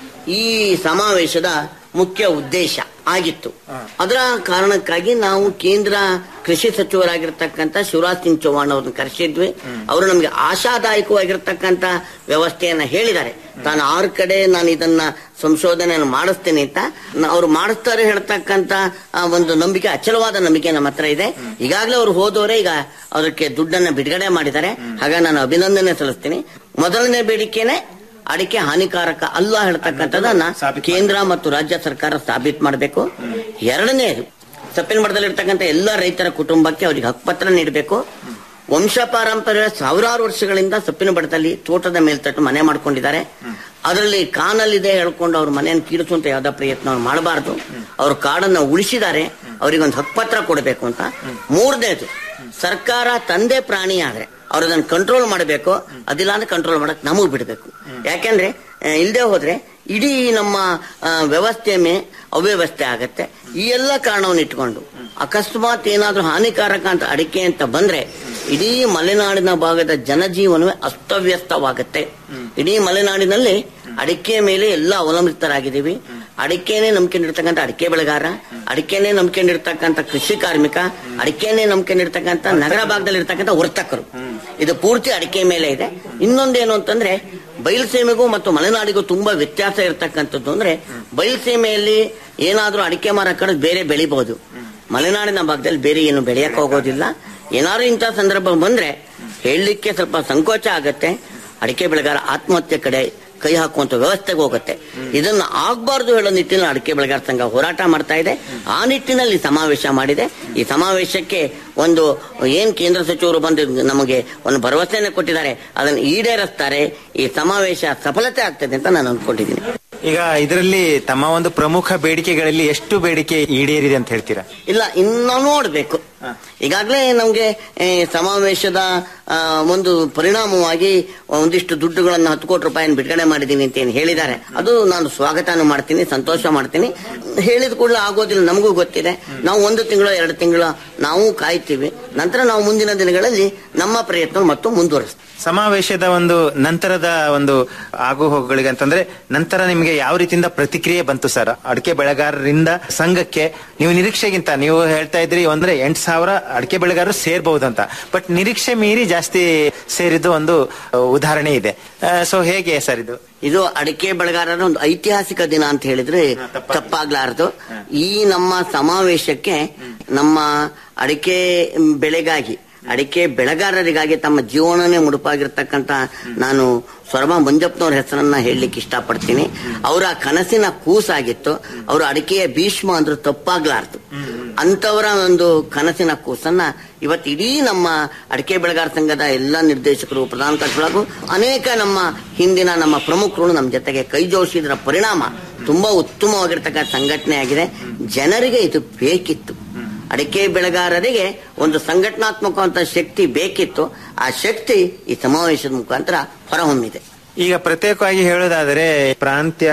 ಈ ಸಮಾವೇಶದ ಮುಖ್ಯ ಉದ್ದೇಶ ಆಗಿತ್ತು ಅದರ ಕಾರಣಕ್ಕಾಗಿ ನಾವು ಕೇಂದ್ರ ಕೃಷಿ ಸಚಿವರಾಗಿರ್ತಕ್ಕಂಥ ಶಿವರಾಜ್ ಸಿಂಗ್ ಚೌಹಾಣ್ ಅವ್ರನ್ನ ಕರೆಸಿದ್ವಿ ಅವರು ನಮಗೆ ಆಶಾದಾಯಕವಾಗಿರ್ತಕ್ಕಂಥ ವ್ಯವಸ್ಥೆಯನ್ನ ಹೇಳಿದ್ದಾರೆ ತಾನು ಆರು ಕಡೆ ನಾನು ಇದನ್ನ ಸಂಶೋಧನೆಯನ್ನು ಮಾಡಿಸ್ತೇನೆ ಅಂತ ನ- ಅವ್ರು ಮಾಡಿಸ್ತಾರೆ ಹೇಳ್ತಕ್ಕಂಥ ಆ, ಒಂದು ನಂಬಿಕೆ ಅಚಲವಾದ ನಂಬಿಕೆ ನಮ್ಮ ಹತ್ರ ಇದೆ ಈಗಾಗಲೇ ಅವ್ರು ಹೋದವರೇ ಈಗ ಅದಕ್ಕೆ ದುಡ್ಡನ್ನ ಬಿಡುಗಡೆ ಮಾಡಿದ್ದಾರೆ ಹಾಗಾಗಿ ನಾನು ಅಭಿನಂದನೆ ಸಲ್ಲಿಸ್ತೀನಿ ಮೊದಲನೇ ಬೇಡಿಕೆನೆ ಅಡಿಕೆ ಹಾನಿಕಾರಕ ಅಲ್ಲ ಹೇಳ್ತಕ್ಕಂಥದ್ದನ್ನ ಕೇಂದ್ರ ಮತ್ತು ರಾಜ್ಯ ಸರ್ಕಾರ ಸಾಬೀತು ಮಾಡಬೇಕು ಎರಡನೇದು ಸಪ್ಪಿನ ಮಠದಲ್ಲಿರ್ತಕ್ಕಂಥ ಎಲ್ಲ ರೈತರ ಕುಟುಂಬಕ್ಕೆ ಅವರಿಗೆ ಹಕ್ಕುಪತ್ರ ನೀಡಬೇಕು ವಂಶ ಪಾರಂಪರ್ಯ ಸಾವಿರಾರು ವರ್ಷಗಳಿಂದ ಸೊಪ್ಪಿನ ಬಡದಲ್ಲಿ ತೋಟದ ಮೇಲ್ತಟ್ಟು ಮನೆ ಮಾಡ್ಕೊಂಡಿದ್ದಾರೆ ಅದರಲ್ಲಿ ಕಾನಲ್ಲಿದೆ ಹೇಳ್ಕೊಂಡು ಅವ್ರ ಮನೆಯನ್ನು ಕೀಳಿಸುವಂತ ಯಾವ್ದೋ ಪ್ರಯತ್ನ ಅವ್ರು ಮಾಡಬಾರ್ದು ಅವ್ರ ಕಾಡನ್ನ ಉಳಿಸಿದ್ದಾರೆ ಅವರಿಗೆ ಒಂದು ಹಕ್ಕುಪತ್ರ ಕೊಡಬೇಕು ಅಂತ ಮೂರನೇದು ಸರ್ಕಾರ ತಂದೆ ಪ್ರಾಣಿ ಆದ್ರೆ ಅವ್ರು ಅದನ್ನ ಕಂಟ್ರೋಲ್ ಮಾಡಬೇಕು ಅದಿಲ್ಲ ಅಂದ್ರೆ ಕಂಟ್ರೋಲ್ ಮಾಡಕ್ ನಮಗ್ ಬಿಡಬೇಕು ಯಾಕೆಂದ್ರೆ ಆ, ಇಲ್ದೇ ಹೋದ್ರೆ ಇಡೀ ನಮ್ಮ ಆ, ವ್ಯವಸ್ಥೆ ಮೇ ಅವ್ಯವಸ್ಥೆ ಆಗತ್ತೆ ಈ ಎಲ್ಲ ಕಾರಣವನ್ನು ಇಟ್ಕೊಂಡು ಅಕಸ್ಮಾತ್ ಏನಾದ್ರೂ ಹಾನಿಕಾರಕ ಅಂತ ಅಡಿಕೆ ಅಂತ ಬಂದ್ರೆ ಇಡೀ ಮಲೆನಾಡಿನ ಭಾಗದ ಜನಜೀವನವೇ ಅಸ್ತವ್ಯಸ್ತವಾಗುತ್ತೆ ಇಡೀ ಮಲೆನಾಡಿನಲ್ಲಿ ಅಡಿಕೆ ಮೇಲೆ ಎಲ್ಲ ಅವಲಂಬಿತರಾಗಿದ್ದೀವಿ ಅಡಿಕೆನೆ ನಂಬ್ಕೊಂಡಿರ್ತಕ್ಕಂಥ ಅಡಿಕೆ ಬೆಳೆಗಾರ ಅಡಿಕೆನೆ ನಂಬ್ಕೊಂಡಿರ್ತಕ್ಕಂಥ ಕೃಷಿ ಕಾರ್ಮಿಕ ಅಡಿಕೆನೆ ನಂಬ್ಕೊಂಡಿರ್ತಕ್ಕಂಥ ನಗರ ಭಾಗದಲ್ಲಿ ಇರ್ತಕ್ಕಂಥ ವರ್ತಕರು ಇದು ಪೂರ್ತಿ ಅಡಿಕೆ ಮೇಲೆ ಇದೆ ಇನ್ನೊಂದೇನು ಅಂತಂದ್ರೆ ಬಯಲುಸೀಮೆಗೂ ಮತ್ತು ಮಲೆನಾಡಿಗೂ ತುಂಬಾ ವ್ಯತ್ಯಾಸ ಇರತಕ್ಕಂಥದ್ದು ಅಂದ್ರೆ ಬಯಲುಸೀಮೆಯಲ್ಲಿ ಏನಾದ್ರೂ ಅಡಿಕೆ ಮರ ಕಡಿದು ಬೇರೆ ಬೆಳಿಬಹುದು ಮಲೆನಾಡಿನ ಭಾಗದಲ್ಲಿ ಬೇರೆ ಏನು ಬೆಳೆಯಕ್ಕೆ ಹೋಗೋದಿಲ್ಲ ಏನಾದ್ರು ಇಂಥ ಸಂದರ್ಭ ಬಂದ್ರೆ ಹೇಳಲಿಕ್ಕೆ ಸ್ವಲ್ಪ ಸಂಕೋಚ ಆಗತ್ತೆ ಅಡಿಕೆ ಬೆಳೆಗಾರ ಆತ್ಮಹತ್ಯೆ ಕಡೆ ಕೈ ಹಾಕುವಂತ ವ್ಯವಸ್ಥೆಗೆ ಹೋಗುತ್ತೆ ಇದನ್ನ ಆಗ್ಬಾರ್ದು ಹೇಳೋ ನಿಟ್ಟಿನಲ್ಲಿ ಅಡಿಕೆ ಬೆಳೆಗಾರ ಸಂಘ ಹೋರಾಟ ಮಾಡ್ತಾ ಇದೆ ಆ ನಿಟ್ಟಿನಲ್ಲಿ ಸಮಾವೇಶ ಮಾಡಿದೆ ಈ ಸಮಾವೇಶಕ್ಕೆ ಒಂದು ಏನ್ ಕೇಂದ್ರ ಸಚಿವರು ಬಂದು ನಮಗೆ ಒಂದು ಭರವಸೆಯನ್ನು ಕೊಟ್ಟಿದ್ದಾರೆ ಅದನ್ನು ಈಡೇರಿಸ್ತಾರೆ ಈ ಸಮಾವೇಶ ಸಫಲತೆ ಆಗ್ತದೆ ಅಂತ ನಾನು ಅಂದ್ಕೊಂಡಿದ್ದೀನಿ ಈಗ ಇದರಲ್ಲಿ ತಮ್ಮ ಒಂದು ಪ್ರಮುಖ ಬೇಡಿಕೆಗಳಲ್ಲಿ ಎಷ್ಟು ಬೇಡಿಕೆ ಈಡೇರಿದೆ ಅಂತ ಹೇಳ್ತೀರಾ ಇಲ್ಲ ಇನ್ನು ನೋಡ್ಬೇಕು ಈಗಾಗಲೇ ನಮ್ಗೆ ಏ, ಸಮಾವೇಶದ ಆ, ಒಂದು ಪರಿಣಾಮವಾಗಿ ಒಂದಿಷ್ಟು ದುಡ್ಡುಗಳನ್ನು ಹತ್ತು ಕೋಟಿ ರೂಪಾಯಿನ ಬಿಡುಗಡೆ ಮಾಡಿದ್ದೀನಿ ಅಂತ ಏನು ಹೇಳಿದ್ದಾರೆ ಅದು ನಾನು ಸ್ವಾಗತನೂ ಮಾಡ್ತೀನಿ ಸಂತೋಷ ಮಾಡ್ತೀನಿ ಹೇಳಿದ ಕೂಡಲೇ ಆಗೋದಿಲ್ಲ ನಮಗೂ ಗೊತ್ತಿದೆ ನಾವು ಒಂದು ತಿಂಗಳು ಎರಡು ತಿಂಗಳು ನಾವು ಕಾಯ್ತೀವಿ ನಂತರ ನಾವು ಮುಂದಿನ ದಿನಗಳಲ್ಲಿ ನಮ್ಮ ಪ್ರಯತ್ನ ಮತ್ತು ಮುಂದುವರಿಸ್ತೀವಿ ಸಮಾವೇಶದ ಒಂದು ನಂತರದ ಒಂದು ಆಗು ಹೋಗುಗಳಿಗೆ ಅಂತಂದ್ರೆ ನಂತರ ನಿಮಗೆ ಯಾವ ರೀತಿಯಿಂದ ಪ್ರತಿಕ್ರಿಯೆ ಬಂತು ಸರ್ ಅಡಿಕೆ ಬೆಳೆಗಾರರಿಂದ ಸಂಘಕ್ಕೆ ನೀವು ನಿರೀಕ್ಷೆಗಿಂತ ನೀವು ಹೇಳ್ತಾ ಇದ್ರಿ ಅಂದ್ರೆ ಎಂಟು ಸಾವಿರ ಅಡಿಕೆ ಬೆಳೆಗಾರರು ಸೇರ್ಬಹುದಂತ ಬಟ್ ನಿರೀಕ್ಷೆ ಮೀರಿ ಜಾಸ್ತಿ ಸೇರಿದ್ದು ಒಂದು ಆ, ಉದಾಹರಣೆ ಇದೆ ಸೊ ಹೇಗೆ ಸರ್ ಇದು ಇದು ಅಡಿಕೆ ಬೆಳೆಗಾರರ ಒಂದು ಐತಿಹಾಸಿಕ ದಿನ ಅಂತ ಹೇಳಿದ್ರೆ ತಪ್ಪಾಗ್ಲಾರದು ಈ ನಮ್ಮ ಸಮಾವೇಶಕ್ಕೆ ನಮ್ಮ ಅಡಿಕೆ ಬೆಳೆಗಾಗಿ ಅಡಿಕೆ ಬೆಳೆಗಾರರಿಗಾಗಿ ತಮ್ಮ ಜೀವನನೇ ಮುಡುಪಾಗಿರ್ತಕ್ಕಂತ ನಾನು ಸ್ವರ್ಮ ಮಂಜಪ್ಪನವ್ರ ಹೆಸರನ್ನ ಹೇಳಲಿಕ್ಕೆ ಇಷ್ಟಪಡ್ತೀನಿ ಅವರ ಕನಸಿನ ಕೂಸಾಗಿತ್ತು ಅವರು ಅಡಿಕೆಯ ಭೀಷ್ಮ ಅಂದ್ರೂ ತಪ್ಪಾಗ್ಲಾರ್ದು ಅಂತವರ ಒಂದು ಕನಸಿನ ಕೂಸನ್ನ ಇವತ್ತು ಇಡೀ ನಮ್ಮ ಅಡಿಕೆ ಬೆಳೆಗಾರ ಸಂಘದ ಎಲ್ಲ ನಿರ್ದೇಶಕರು ಪ್ರಧಾನ ಕಾರ್ಯಗಳು ಅನೇಕ ನಮ್ಮ ಹಿಂದಿನ ನಮ್ಮ ಪ್ರಮುಖರು ನಮ್ಮ ಜೊತೆಗೆ ಕೈ ಜೋಡಿಸಿದ್ರ ಪರಿಣಾಮ ತುಂಬಾ ಉತ್ತಮವಾಗಿರ್ತಕ್ಕಂಥ ಸಂಘಟನೆ ಆಗಿದೆ ಜನರಿಗೆ ಇದು ಬೇಕಿತ್ತು ಅಡಿಕೆ ಬೆಳೆಗಾರರಿಗೆ ಒಂದು ಸಂಘಟನಾತ್ಮಕವಂತ ಶಕ್ತಿ ಬೇಕಿತ್ತು ಆ ಶಕ್ತಿ ಈ ಸಮಾವೇಶದ ಮುಖಾಂತರ ಹೊರಹೊಮ್ಮಿದೆ ಈಗ ಪ್ರತ್ಯೇಕವಾಗಿ ಹೇಳೋದಾದರೆ ಪ್ರಾಂತ್ಯ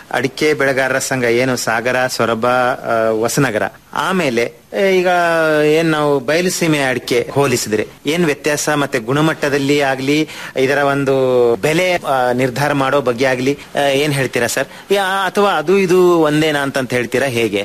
ಅಡಿಕೆ ಬೆಳೆಗಾರರ ಸಂಘ ಏನು ಸಾಗರ ಸೊರಬ ಆ, ಹೊಸನಗರ ಆಮೇಲೆ ಆ, ಈಗ ಏನ್ ನಾವು ಬಯಲು ಸೀಮೆ ಅಡಿಕೆ ಹೋಲಿಸಿದ್ರೆ ಏನ್ ವ್ಯತ್ಯಾಸ ಮತ್ತೆ ಗುಣಮಟ್ಟದಲ್ಲಿ ಆಗ್ಲಿ ಇದರ ಒಂದು ಬೆಲೆ ಆ, ನಿರ್ಧಾರ ಮಾಡೋ ಬಗ್ಗೆ ಆಗ್ಲಿ ಆ, ಏನ್ ಹೇಳ್ತೀರಾ ಸರ್ ಯಾ- ಅಥವಾ ಅದು ಇದು ಒಂದೇನಾ ಅಂತ ಹೇಳ್ತೀರಾ ಹೇಗೆ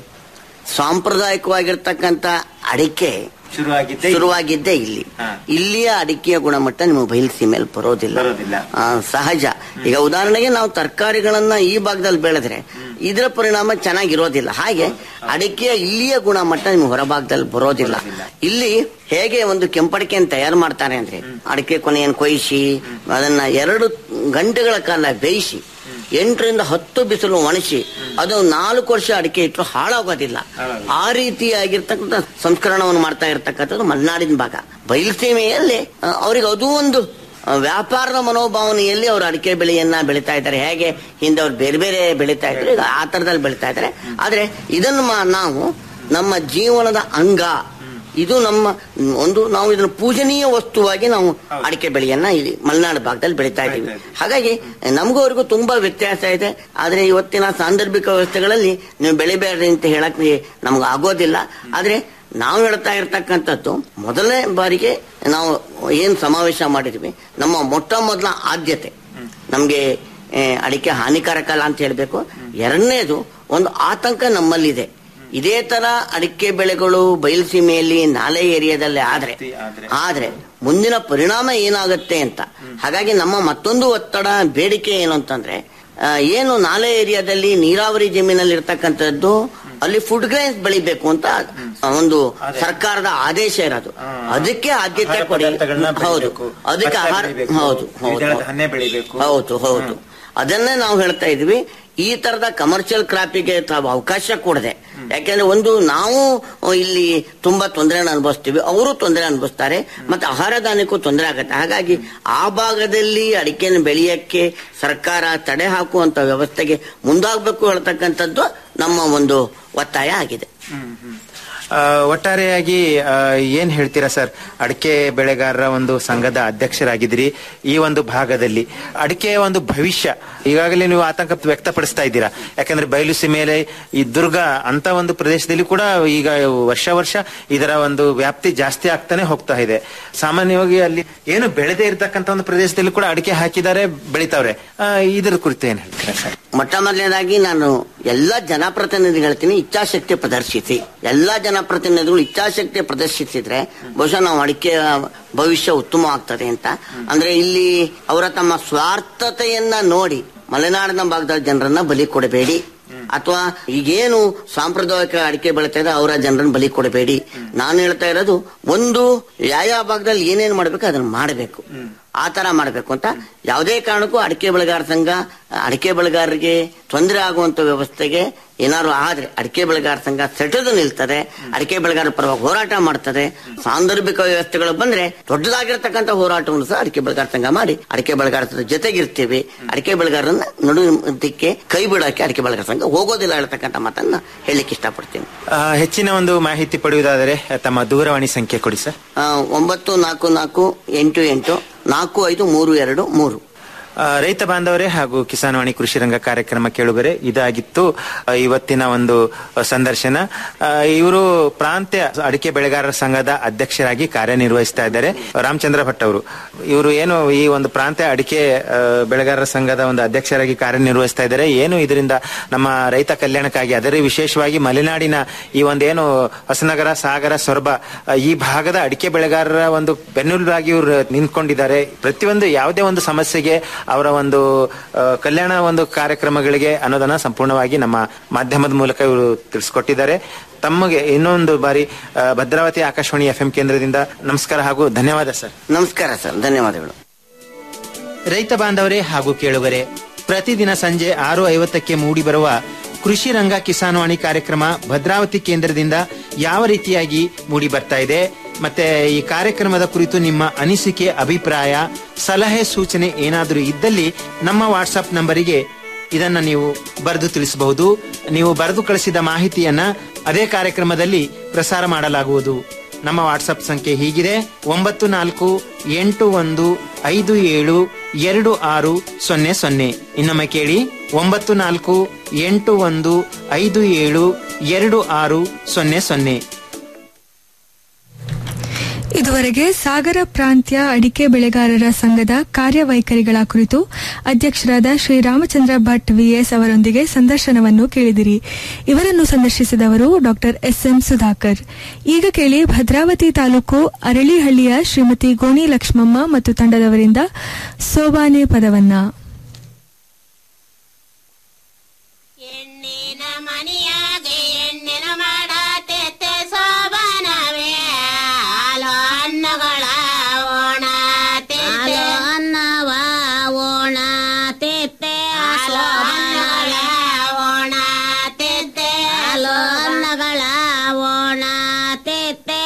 ಸಾಂಪ್ರದಾಯಿಕವಾಗಿರ್ತಕ್ಕಂಥ ಅಡಿಕೆ ಶುರುವಾಗಿದ್ದೇ ಶುರುವಾಗಿದ್ದೇ ಇಲ್ಲಿ ಇಲ್ಲಿಯ ಅಡಿಕೆಯ ಗುಣಮಟ್ಟ ನಿಮಗೆ ಬಯಲು ಮೇಲೆ ಬರೋದಿಲ್ಲ ಆ, ಸಹಜ ಈಗ ಉದಾಹರಣೆಗೆ ನಾವು ತರಕಾರಿಗಳನ್ನ ಈ ಭಾಗದಲ್ಲಿ ಬೆಳೆದ್ರೆ ಇದರ ಪರಿಣಾಮ ಚೆನ್ನಾಗಿರೋದಿಲ್ಲ ಹಾಗೆ ಅಡಿಕೆಯ ಇಲ್ಲಿಯ ಗುಣಮಟ್ಟ ನಿಮ್ಗೆ ಹೊರಭಾಗದಲ್ಲಿ ಬರೋದಿಲ್ಲ ಇಲ್ಲಿ ಹೇಗೆ ಒಂದು ಕೆಂಪಡಿಕೆಯನ್ನು ತಯಾರು ಮಾಡ್ತಾರೆ ಅಂದ್ರೆ ಅಡಿಕೆ ಕೊನೆಯನ್ನು ಕೊಯ್ಸಿ ಅದನ್ನ ಎರಡು ಗಂಟೆಗಳ ಕಾಲ ಬೇಯಿಸಿ ಎಂಟರಿಂದ ಹತ್ತು ಬಿಸಿಲು ಒಣಸಿ ಅದು ನಾಲ್ಕು ವರ್ಷ ಅಡಿಕೆ ಇಟ್ಟರು ಹಾಳಾಗೋದಿಲ್ಲ ಆ ರೀತಿಯಾಗಿರ್ತಕ್ಕಂಥ ಸಂಸ್ಕರಣವನ್ನು ಮಾಡ್ತಾ ಇರ್ತಕ್ಕಂಥದ್ದು ಮಲೆನಾಡಿನ ಭಾಗ ಬಯಲುಸೀಮೆಯಲ್ಲಿ ಆ, ಅವ್ರಿಗೆ ಅದು ಒಂದು ಆ, ವ್ಯಾಪಾರದ ಮನೋಭಾವನೆಯಲ್ಲಿ ಅವರು ಅಡಿಕೆ ಬೆಳೆಯನ್ನ ಬೆಳೀತಾ ಇದ್ದಾರೆ ಹೇಗೆ ಹಿಂದೆ ಅವ್ರು ಬೇರೆ ಬೇರೆ ಬೆಳೀತಾ ಇದ್ರು ಈಗ ಆ ತರದಲ್ಲಿ ಬೆಳೀತಾ ಇದ್ದಾರೆ ಆದ್ರೆ ಇದನ್ನು ಮಾ- ನಾವು ನಮ್ಮ ಜೀವನದ ಅಂಗ ಇದು ನಮ್ಮ ಒಂದು ನಾವು ಇದನ್ನು ಪೂಜನೀಯ ವಸ್ತುವಾಗಿ ನಾವು ಅಡಿಕೆ ಬೆಳೆಯನ್ನ ಇಲ್ಲಿ ಮಲೆನಾಡು ಭಾಗದಲ್ಲಿ ಬೆಳೀತಾ ಇದ್ದೀವಿ ಹಾಗಾಗಿ ನಮಗೂ ಅವ್ರಿಗೂ ತುಂಬಾ ವ್ಯತ್ಯಾಸ ಇದೆ ಆದ್ರೆ ಇವತ್ತಿನ ಸಾಂದರ್ಭಿಕ ವ್ಯವಸ್ಥೆಗಳಲ್ಲಿ ನೀವು ಬೆಳಿಬೇಡ್ರಿ ಅಂತ ಹೇಳಕ್ ನಮ್ಗೆ ಆಗೋದಿಲ್ಲ ಆದ್ರೆ ನಾವು ಹೇಳ್ತಾ ಇರ್ತಕ್ಕಂಥದ್ದು ಮೊದಲನೇ ಬಾರಿಗೆ ನಾವು ಏನ್ ಸಮಾವೇಶ ಮಾಡಿದ್ವಿ ನಮ್ಮ ಮೊಟ್ಟ ಮೊದಲ ಆದ್ಯತೆ ನಮ್ಗೆ ಆ, ಅಡಿಕೆ ಹಾನಿಕಾರಕ ಅಲ್ಲ ಅಂತ ಹೇಳ್ಬೇಕು ಎರಡನೇದು ಒಂದು ಆತಂಕ ನಮ್ಮಲ್ಲಿದೆ ಇದೇ ತರ ಅಡಿಕೆ ಬೆಳೆಗಳು ಬಯಲುಸೀಮೆಯಲ್ಲಿ ನಾಲೆ ಏರಿಯಾದಲ್ಲಿ ಆದ್ರೆ ಆದ್ರೆ ಮುಂದಿನ ಪರಿಣಾಮ ಏನಾಗುತ್ತೆ ಅಂತ ಹಾಗಾಗಿ ನಮ್ಮ ಮತ್ತೊಂದು ಒತ್ತಡ ಬೇಡಿಕೆ ಏನು ಅಂತಂದ್ರೆ ಆ, ಏನು ನಾಲೆ ಏರಿಯಾದಲ್ಲಿ ನೀರಾವರಿ ಜಮೀನಲ್ಲಿ ಇರ್ತಕ್ಕಂಥದ್ದು ಅಲ್ಲಿ ಫುಡ್ ಗ್ರೈನ್ಸ್ ಬೆಳಿಬೇಕು ಅಂತ ಒಂದು ಸರ್ಕಾರದ ಆದೇಶ ಇರೋದು ಅದಕ್ಕೆ ಆದ್ಯತೆ ಆಹಾರ ಕೊಡಿ ಪದಾರ್ಥಗಳನ್ನ ಹೌದು ಬೆಳಿಬೇಕು, ಅದಕ್ಕೆ ಭತ್ತ ಆಹಾರ ಬೆಳಿಬೇಕು, ಹೌದು ಹೌದು ದ್ವಿದಳ ಧಾನ್ಯ ಬೆಳಿಬೇಕು ಹೌದು ಹೌದು ಅದನ್ನೇ ನಾವು ಹೇಳ್ತಾ ಇದ್ವಿ ಈ ತರದ ಕಮರ್ಷಿಯಲ್ ಕ್ರಾಪಿಗೆ ತಾವು ಅವಕಾಶ ಕೊಡದೆ ಯಾಕೆಂದ್ರೆ ಒಂದು ನಾವು ಇಲ್ಲಿ ತುಂಬಾ ತೊಂದರೆನ ಅನುಭವಿಸ್ತೀವಿ ಅವರು ತೊಂದರೆ ಅನುಭವಿಸ್ತಾರೆ ಮತ್ತೆ ಆಹಾರ ಧಾನ್ಯಕ್ಕೂ ತೊಂದರೆ ಆಗುತ್ತೆ ಹಾಗಾಗಿ ಆ ಭಾಗದಲ್ಲಿ ಅಡಿಕೆಯನ್ನು ಬೆಳೆಯಕ್ಕೆ ಸರ್ಕಾರ ತಡೆ ಹಾಕುವಂತ ವ್ಯವಸ್ಥೆಗೆ ಮುಂದಾಗಬೇಕು ಹೇಳ್ತಕ್ಕಂಥದ್ದು ನಮ್ಮ ಒಂದು ಒತ್ತಾಯ ಆಗಿದೆ ಆ, ಒಟ್ಟಾರೆಯಾಗಿ ಆ, ಏನ್ ಹೇಳ್ತೀರಾ ಸರ್ ಅಡಿಕೆ ಬೆಳೆಗಾರರ ಒಂದು ಸಂಘದ ಅಧ್ಯಕ್ಷರಾಗಿದ್ದೀರಿ ಈ ಒಂದು ಭಾಗದಲ್ಲಿ ಅಡಿಕೆಯ ಒಂದು ಭವಿಷ್ಯ ಈಗಾಗಲೇ ನೀವು ಆತಂಕ ವ್ಯಕ್ತಪಡಿಸ್ತಾ ಇದ್ದೀರಾ ಯಾಕಂದ್ರೆ ಬಯಲು ಸೀಮೆಯಲ್ಲಿ ಈ ದುರ್ಗ ಅಂತ ಒಂದು ಪ್ರದೇಶದಲ್ಲಿ ಕೂಡ ಈಗ ವರ್ಷ ವರ್ಷ ಇದರ ಒಂದು ವ್ಯಾಪ್ತಿ ಜಾಸ್ತಿ ಆಗ್ತಾನೆ ಹೋಗ್ತಾ ಇದೆ ಸಾಮಾನ್ಯವಾಗಿ ಅಲ್ಲಿ ಏನು ಬೆಳೆದೇ ಇರತಕ್ಕಂತ ಒಂದು ಪ್ರದೇಶದಲ್ಲಿ ಕೂಡ ಅಡಿಕೆ ಹಾಕಿದ್ದಾರೆ ಬೆಳಿತಾವ್ರೆ ಆ, ಇದರ ಕುರಿತು ಏನ್ ಹೇಳ್ತೀರಾ ಸರ್ ಮೊಟ್ಟ ಮೊದಲನೇದಾಗಿ ನಾನು ಎಲ್ಲ ಜನಪ್ರತಿನಿಧಿಗಳು ಹೇಳ್ತೀನಿ ಇಚ್ಛಾಶಕ್ತಿ ಪ್ರದರ್ಶಿಸಿ ಎಲ್ಲ ಜನಪ್ರತಿನಿಧಿಗಳು ಇಚ್ಛಾಶಕ್ತಿ ಪ್ರದರ್ಶಿಸಿದ್ರೆ ಬಹುಶಃ ನಾವು ಅಡಿಕೆಯ ಭವಿಷ್ಯ ಉತ್ತಮವಾಗ್ತದೆ ಅಂತ ಅಂದ್ರೆ ಇಲ್ಲಿ ಅವರ ತಮ್ಮ ಸ್ವಾರ್ಥತೆಯನ್ನ ನೋಡಿ ಮಲೆನಾಡಿನ ಭಾಗದ ಜನರನ್ನ ಬಲಿ ಕೊಡಬೇಡಿ ಅಥವಾ ಈಗೇನು ಸಾಂಪ್ರದಾಯಿಕ ಅಡಿಕೆ ಬೆಳೀತಾ ಇದೆ ಅವರ ಜನರನ್ನ ಬಲಿ ಕೊಡಬೇಡಿ ನಾನು ಹೇಳ್ತಾ ಇರೋದು ಒಂದು ಯಾವ ಭಾಗದಲ್ಲಿ ಏನೇನು ಮಾಡ್ಬೇಕು ಅದನ್ನ ಮಾಡಬೇಕು ಆ ತರ ಮಾಡಬೇಕು ಅಂತ ಯಾವುದೇ ಕಾರಣಕ್ಕೂ ಅಡಿಕೆ ಬೆಳೆಗಾರ ಸಂಘ ಅಡಿಕೆ ಬೆಳೆಗಾರರಿಗೆ ತೊಂದರೆ ಆಗುವಂತ ವ್ಯವಸ್ಥೆಗೆ ಏನಾದ್ರು ಆದ್ರೆ ಅಡಿಕೆ ಬೆಳೆಗಾರ ಸಂಘ ಸೆಟೆದು ನಿಲ್ತದೆ ಅಡಿಕೆ ಬೆಳೆಗಾರರ ಪರವಾಗಿ ಹೋರಾಟ ಮಾಡ್ತದೆ ಸಾಂದರ್ಭಿಕ ವ್ಯವಸ್ಥೆಗಳು ಬಂದ್ರೆ ದೊಡ್ಡದಾಗಿರ್ತಕ್ಕಂಥ ಹೋರಾಟವನ್ನು ಸಹ ಅಡಿಕೆ ಬೆಳೆಗಾರ ಸಂಘ ಮಾಡಿ ಅಡಿಕೆ ಬೆಳೆಗಾರರ ಜೊತೆಗಿರ್ತೀವಿ ಅಡಿಕೆ ಬೆಳೆಗಾರರನ್ನ ನಡುದಿಕ್ಕೆ ಕೈ ಬಿಡೋಕೆ ಅಡಿಕೆ ಬೆಳೆಗಾರ ಸಂಘ ಹೋಗೋದಿಲ್ಲ ಹೇಳ್ತಕ್ಕಂಥ ಮಾತನ್ನ ಹೇಳಲಿಕ್ಕೆ ಇಷ್ಟಪಡ್ತೀನಿ ಆ, ಹೆಚ್ಚಿನ ಒಂದು ಮಾಹಿತಿ ಪಡೆಯುವುದಾದರೆ ತಮ್ಮ ದೂರವಾಣಿ ಸಂಖ್ಯೆ ಕೊಡಿ ಸರ್ ಆ, ಒಂಬತ್ತು ನಾಲ್ಕು ನಾಲ್ಕು ಎಂಟು ಎಂಟು ನಾಲ್ಕು ಐದು ಮೂರು ಎರಡು ಮೂರು ಆ, ರೈತ ಬಾಂಧವರೇ ಹಾಗೂ ಕಿಸಾನ್ವಾಣಿ ಕೃಷಿ ರಂಗ ಕಾರ್ಯಕ್ರಮ ಕೇಳುಗರೆ ಇದಾಗಿತ್ತು ಆ, ಇವತ್ತಿನ ಒಂದು ಸಂದರ್ಶನ ಇವರು ಪ್ರಾಂತ್ಯ ಅಡಿಕೆ ಬೆಳೆಗಾರರ ಸಂಘದ ಅಧ್ಯಕ್ಷರಾಗಿ ಕಾರ್ಯನಿರ್ವಹಿಸ್ತಾ ಇದ್ದಾರೆ ರಾಮಚಂದ್ರ ಭಟ್ ಅವರು ಇವರು ಏನು ಈ ಒಂದು ಪ್ರಾಂತ್ಯ ಅಡಿಕೆ ಆ, ಬೆಳೆಗಾರರ ಸಂಘದ ಒಂದು ಅಧ್ಯಕ್ಷರಾಗಿ ಕಾರ್ಯನಿರ್ವಹಿಸ್ತಾ ಇದ್ದಾರೆ ಏನು ಇದರಿಂದ ನಮ್ಮ ರೈತ ಕಲ್ಯಾಣಕ್ಕಾಗಿ ಅದರ ವಿಶೇಷವಾಗಿ ಮಲೆನಾಡಿನ ಈ ಒಂದೇನು ಹೊಸನಗರ ಸಾಗರ ಸೊರಬ ಆ, ಈ ಭಾಗದ ಅಡಿಕೆ ಬೆಳೆಗಾರರ ಒಂದು ಬೆನ್ನೆಲುಬಾಗಿ ಇವರು ನಿಂತ್ಕೊಂಡಿದ್ದಾರೆ ಪ್ರತಿಯೊಂದು ಯಾವುದೇ ಒಂದು ಸಮಸ್ಯೆಗೆ ಅವರ ಒಂದು ಆ, ಕಲ್ಯಾಣ ಒಂದು ಕಾರ್ಯಕ್ರಮಗಳಿಗೆ ಅನುದಾನ ಸಂಪೂರ್ಣವಾಗಿ ನಮ್ಮ ಮಾಧ್ಯಮದ ಮೂಲಕ ಇವರು ತಿಳಿಸ್ಕೊಟ್ಟಿದ್ದಾರೆ ತಮಗೆ ಇನ್ನೊಂದು ಬಾರಿ ಆ, ಭದ್ರಾವತಿ ಆಕಾಶವಾಣಿ ಎಫ್ ಕೇಂದ್ರದಿಂದ ನಮಸ್ಕಾರ ಹಾಗೂ ಧನ್ಯವಾದ ಸರ್ ನಮಸ್ಕಾರ ಸರ್ ಧನ್ಯವಾದಗಳು ರೈತ ಬಾಂಧವರೇ ಹಾಗೂ ಕೇಳುಗರೆ ಪ್ರತಿದಿನ ಸಂಜೆ ಆರು ಐವತ್ತಕ್ಕೆ ಮೂಡಿಬರುವ ಕೃಷಿ ರಂಗ ಕಿಸಾನ್ವಾಣಿ ಕಾರ್ಯಕ್ರಮ ಭದ್ರಾವತಿ ಕೇಂದ್ರದಿಂದ ಯಾವ ರೀತಿಯಾಗಿ ಮೂಡಿ ಬರ್ತಾ ಇದೆ ಮತ್ತೆ ಈ ಕಾರ್ಯಕ್ರಮದ ಕುರಿತು ನಿಮ್ಮ ಅನಿಸಿಕೆ ಅಭಿಪ್ರಾಯ ಸಲಹೆ ಸೂಚನೆ ಏನಾದರೂ ಇದ್ದಲ್ಲಿ ನಮ್ಮ ವಾಟ್ಸಪ್ ನಂಬರಿಗೆ ಇದನ್ನ ನೀವು ಬರೆದು ತಿಳಿಸಬಹುದು ನೀವು ಬರೆದು ಕಳಿಸಿದ ಮಾಹಿತಿಯನ್ನ ಅದೇ ಕಾರ್ಯಕ್ರಮದಲ್ಲಿ ಪ್ರಸಾರ ಮಾಡಲಾಗುವುದು ನಮ್ಮ ವಾಟ್ಸಪ್ ಸಂಖ್ಯೆ ಹೀಗಿದೆ ಒಂಬತ್ತು ನಾಲ್ಕು ಎಂಟು ಒಂದು ಐದು ಏಳು ಎರಡು ಆರು ಸೊನ್ನೆ ಸೊನ್ನೆ ಇನ್ನೊಮ್ಮೆ ಕೇಳಿ ಒಂಬತ್ತು ನಾಲ್ಕು ಎಂಟು ಒಂದು ಐದು ಏಳು ಎರಡು ಆರು ಸೊನ್ನೆ ಸೊನ್ನೆ ಇದುವರೆಗೆ ಸಾಗರ ಪ್ರಾಂತ್ಯ ಅಡಿಕೆ ಬೆಳೆಗಾರರ ಸಂಘದ ಕಾರ್ಯವೈಖರಿಗಳ ಕುರಿತು ಅಧ್ಯಕ್ಷರಾದ ಶ್ರೀರಾಮಚಂದ್ರ ಭಟ್ ವಿಎಸ್ ಅವರೊಂದಿಗೆ ಸಂದರ್ಶನವನ್ನು ಕೇಳಿದಿರಿ ಇವರನ್ನು ಸಂದರ್ಶಿಸಿದವರು ಡಾಕ್ಟರ್ ಎಸ್ಎಂ ಸುಧಾಕರ್ ಈಗ ಕೇಳಿ ಭದ್ರಾವತಿ ತಾಲೂಕು ಅರಳಿಹಳ್ಳಿಯ ಶ್ರೀಮತಿ ಗೋಣಿ ಲಕ್ಷ್ಮಮ್ಮ ಮತ್ತು ತಂಡದವರಿಂದ ಸೋಬಾನೆ ಪದವನ್ನ ಮನೆಯಾಗೆ ಎಣ್ಣಿನ ಮಾಡಾತೆತ್ತೆ ಸೋಬಾನವೇ ಹಾಲು ಅನ್ನಗಳ ಓಣ ತೆತ್ತೆ ಅನ್ನವ ಓಣ ತೆತ್ತೆ ಹಾಲು ಅನ್ನಗಳ ಓಣ ತೆತ್ತೆ ಹಾಲು ಅನ್ನಗಳ ಓಣ ತೆತ್ತೆ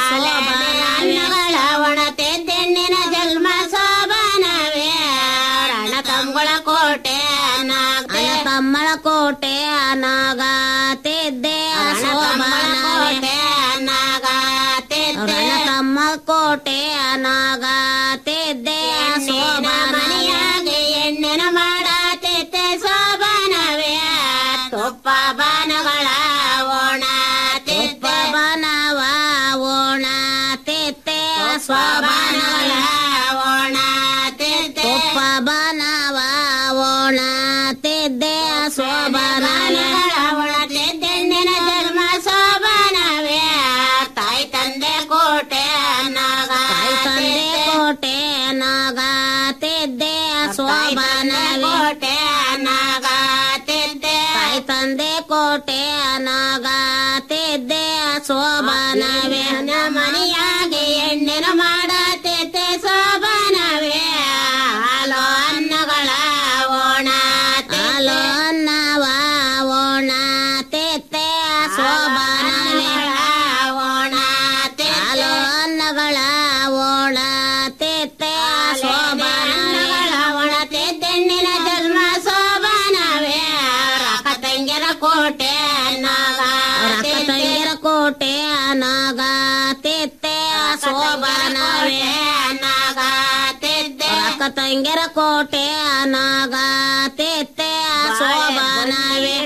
ಅನ್ನಗಳ ಒಣ ತೆದ್ದೆಣ್ಣಿನ ಜನ್ಮ ಸೋಬಾನವೇ ರಣ ಕಂಬಳ ಕೋಟೆ ಅನಾಗ ಕಮ್ಮಳ ಕೋಟೆ ಅನಾಗ ತೆದ್ದೆ ಸೋಬಾನ ಕೋಟೆ ಅನಾಗ ತೆದ್ದೆ ಕಮ್ಮ ಕೋಟೆ ಅನಾಗ ತೆದ್ದೆ ಸೋಬಾನ ಮನೆಯಾಗೆ ಎಣ್ಣಿನ ಮಾಡ ತೆತ್ತೆ ಸೋಬಾನವೇ ತುಪ್ಪ ಬಾನಗಳ ಓಣ ತುಪ್ಪ ಬಾನವ ಓಣ ತೆತ್ತೆ ಸೋಬಾನಗಳ ಓಣ ತೆತ್ತೆ ತುಪ್ಪ ಬಾನವ ಓಣ ತೆದ್ದೆ ಸೋಬಾನಗಳ ಒಣ ತೆದ್ದೆಣ್ಣಿನ ಜನ್ಮ ಸೋಬಾನವೇ ತಾಯಿ ತಂದೆ ಕೋಟೆ ನಾಗ ತಾಯಿ ತಂದೆ ಕೋಟೆ ನಾಗ ತೆದ್ದೆ ಸೋಬಾನವೇ ಕೋಟೆ ನಾಗ ತೆದ್ದೆ ತಾಯಿ ತಂದೆ ಕೋಟೆ ನಾಗ ತೆದ್ದೆ ಸೋಬಾನವೇ ಮನೆಯಾಗೆ ಎಣ್ಣಿನ ಮಾಡ ತೆತ್ತೆ ಸೋಬಾನವೇ ಹಾಲು ಅನ್ನಗಳ ಓಣ ಹಾಲು ಅನ್ನವ ಓಣ ತೆತ್ತೆ ಸೋಬಾನವೇ ಓಣ ಹಾಲು ಅನ್ನಗಳ ಓಣ ತೆತ್ತೆ ಸೋಬಾನಗಳ ಒಣ ತೆದ್ದೆಣ್ಣಿನ ಜನ್ಮ ಸೋಬಾನವೇ ರಕ ತಂಗಿರ ಕೋಟೆ ನಾಗ ರಕ ತಂಗಿರ ಕೋಟೆ ನಾಗ ತೆತ್ತೆ ಸೋಬಾನವೇ ನಾಗ ತೆತ್ತೆ ರಕ ತಂಗಿರ ಕೋಟೆ ನಾಗ ತೆತ್ತೆ ಸೋಬಾನವೇ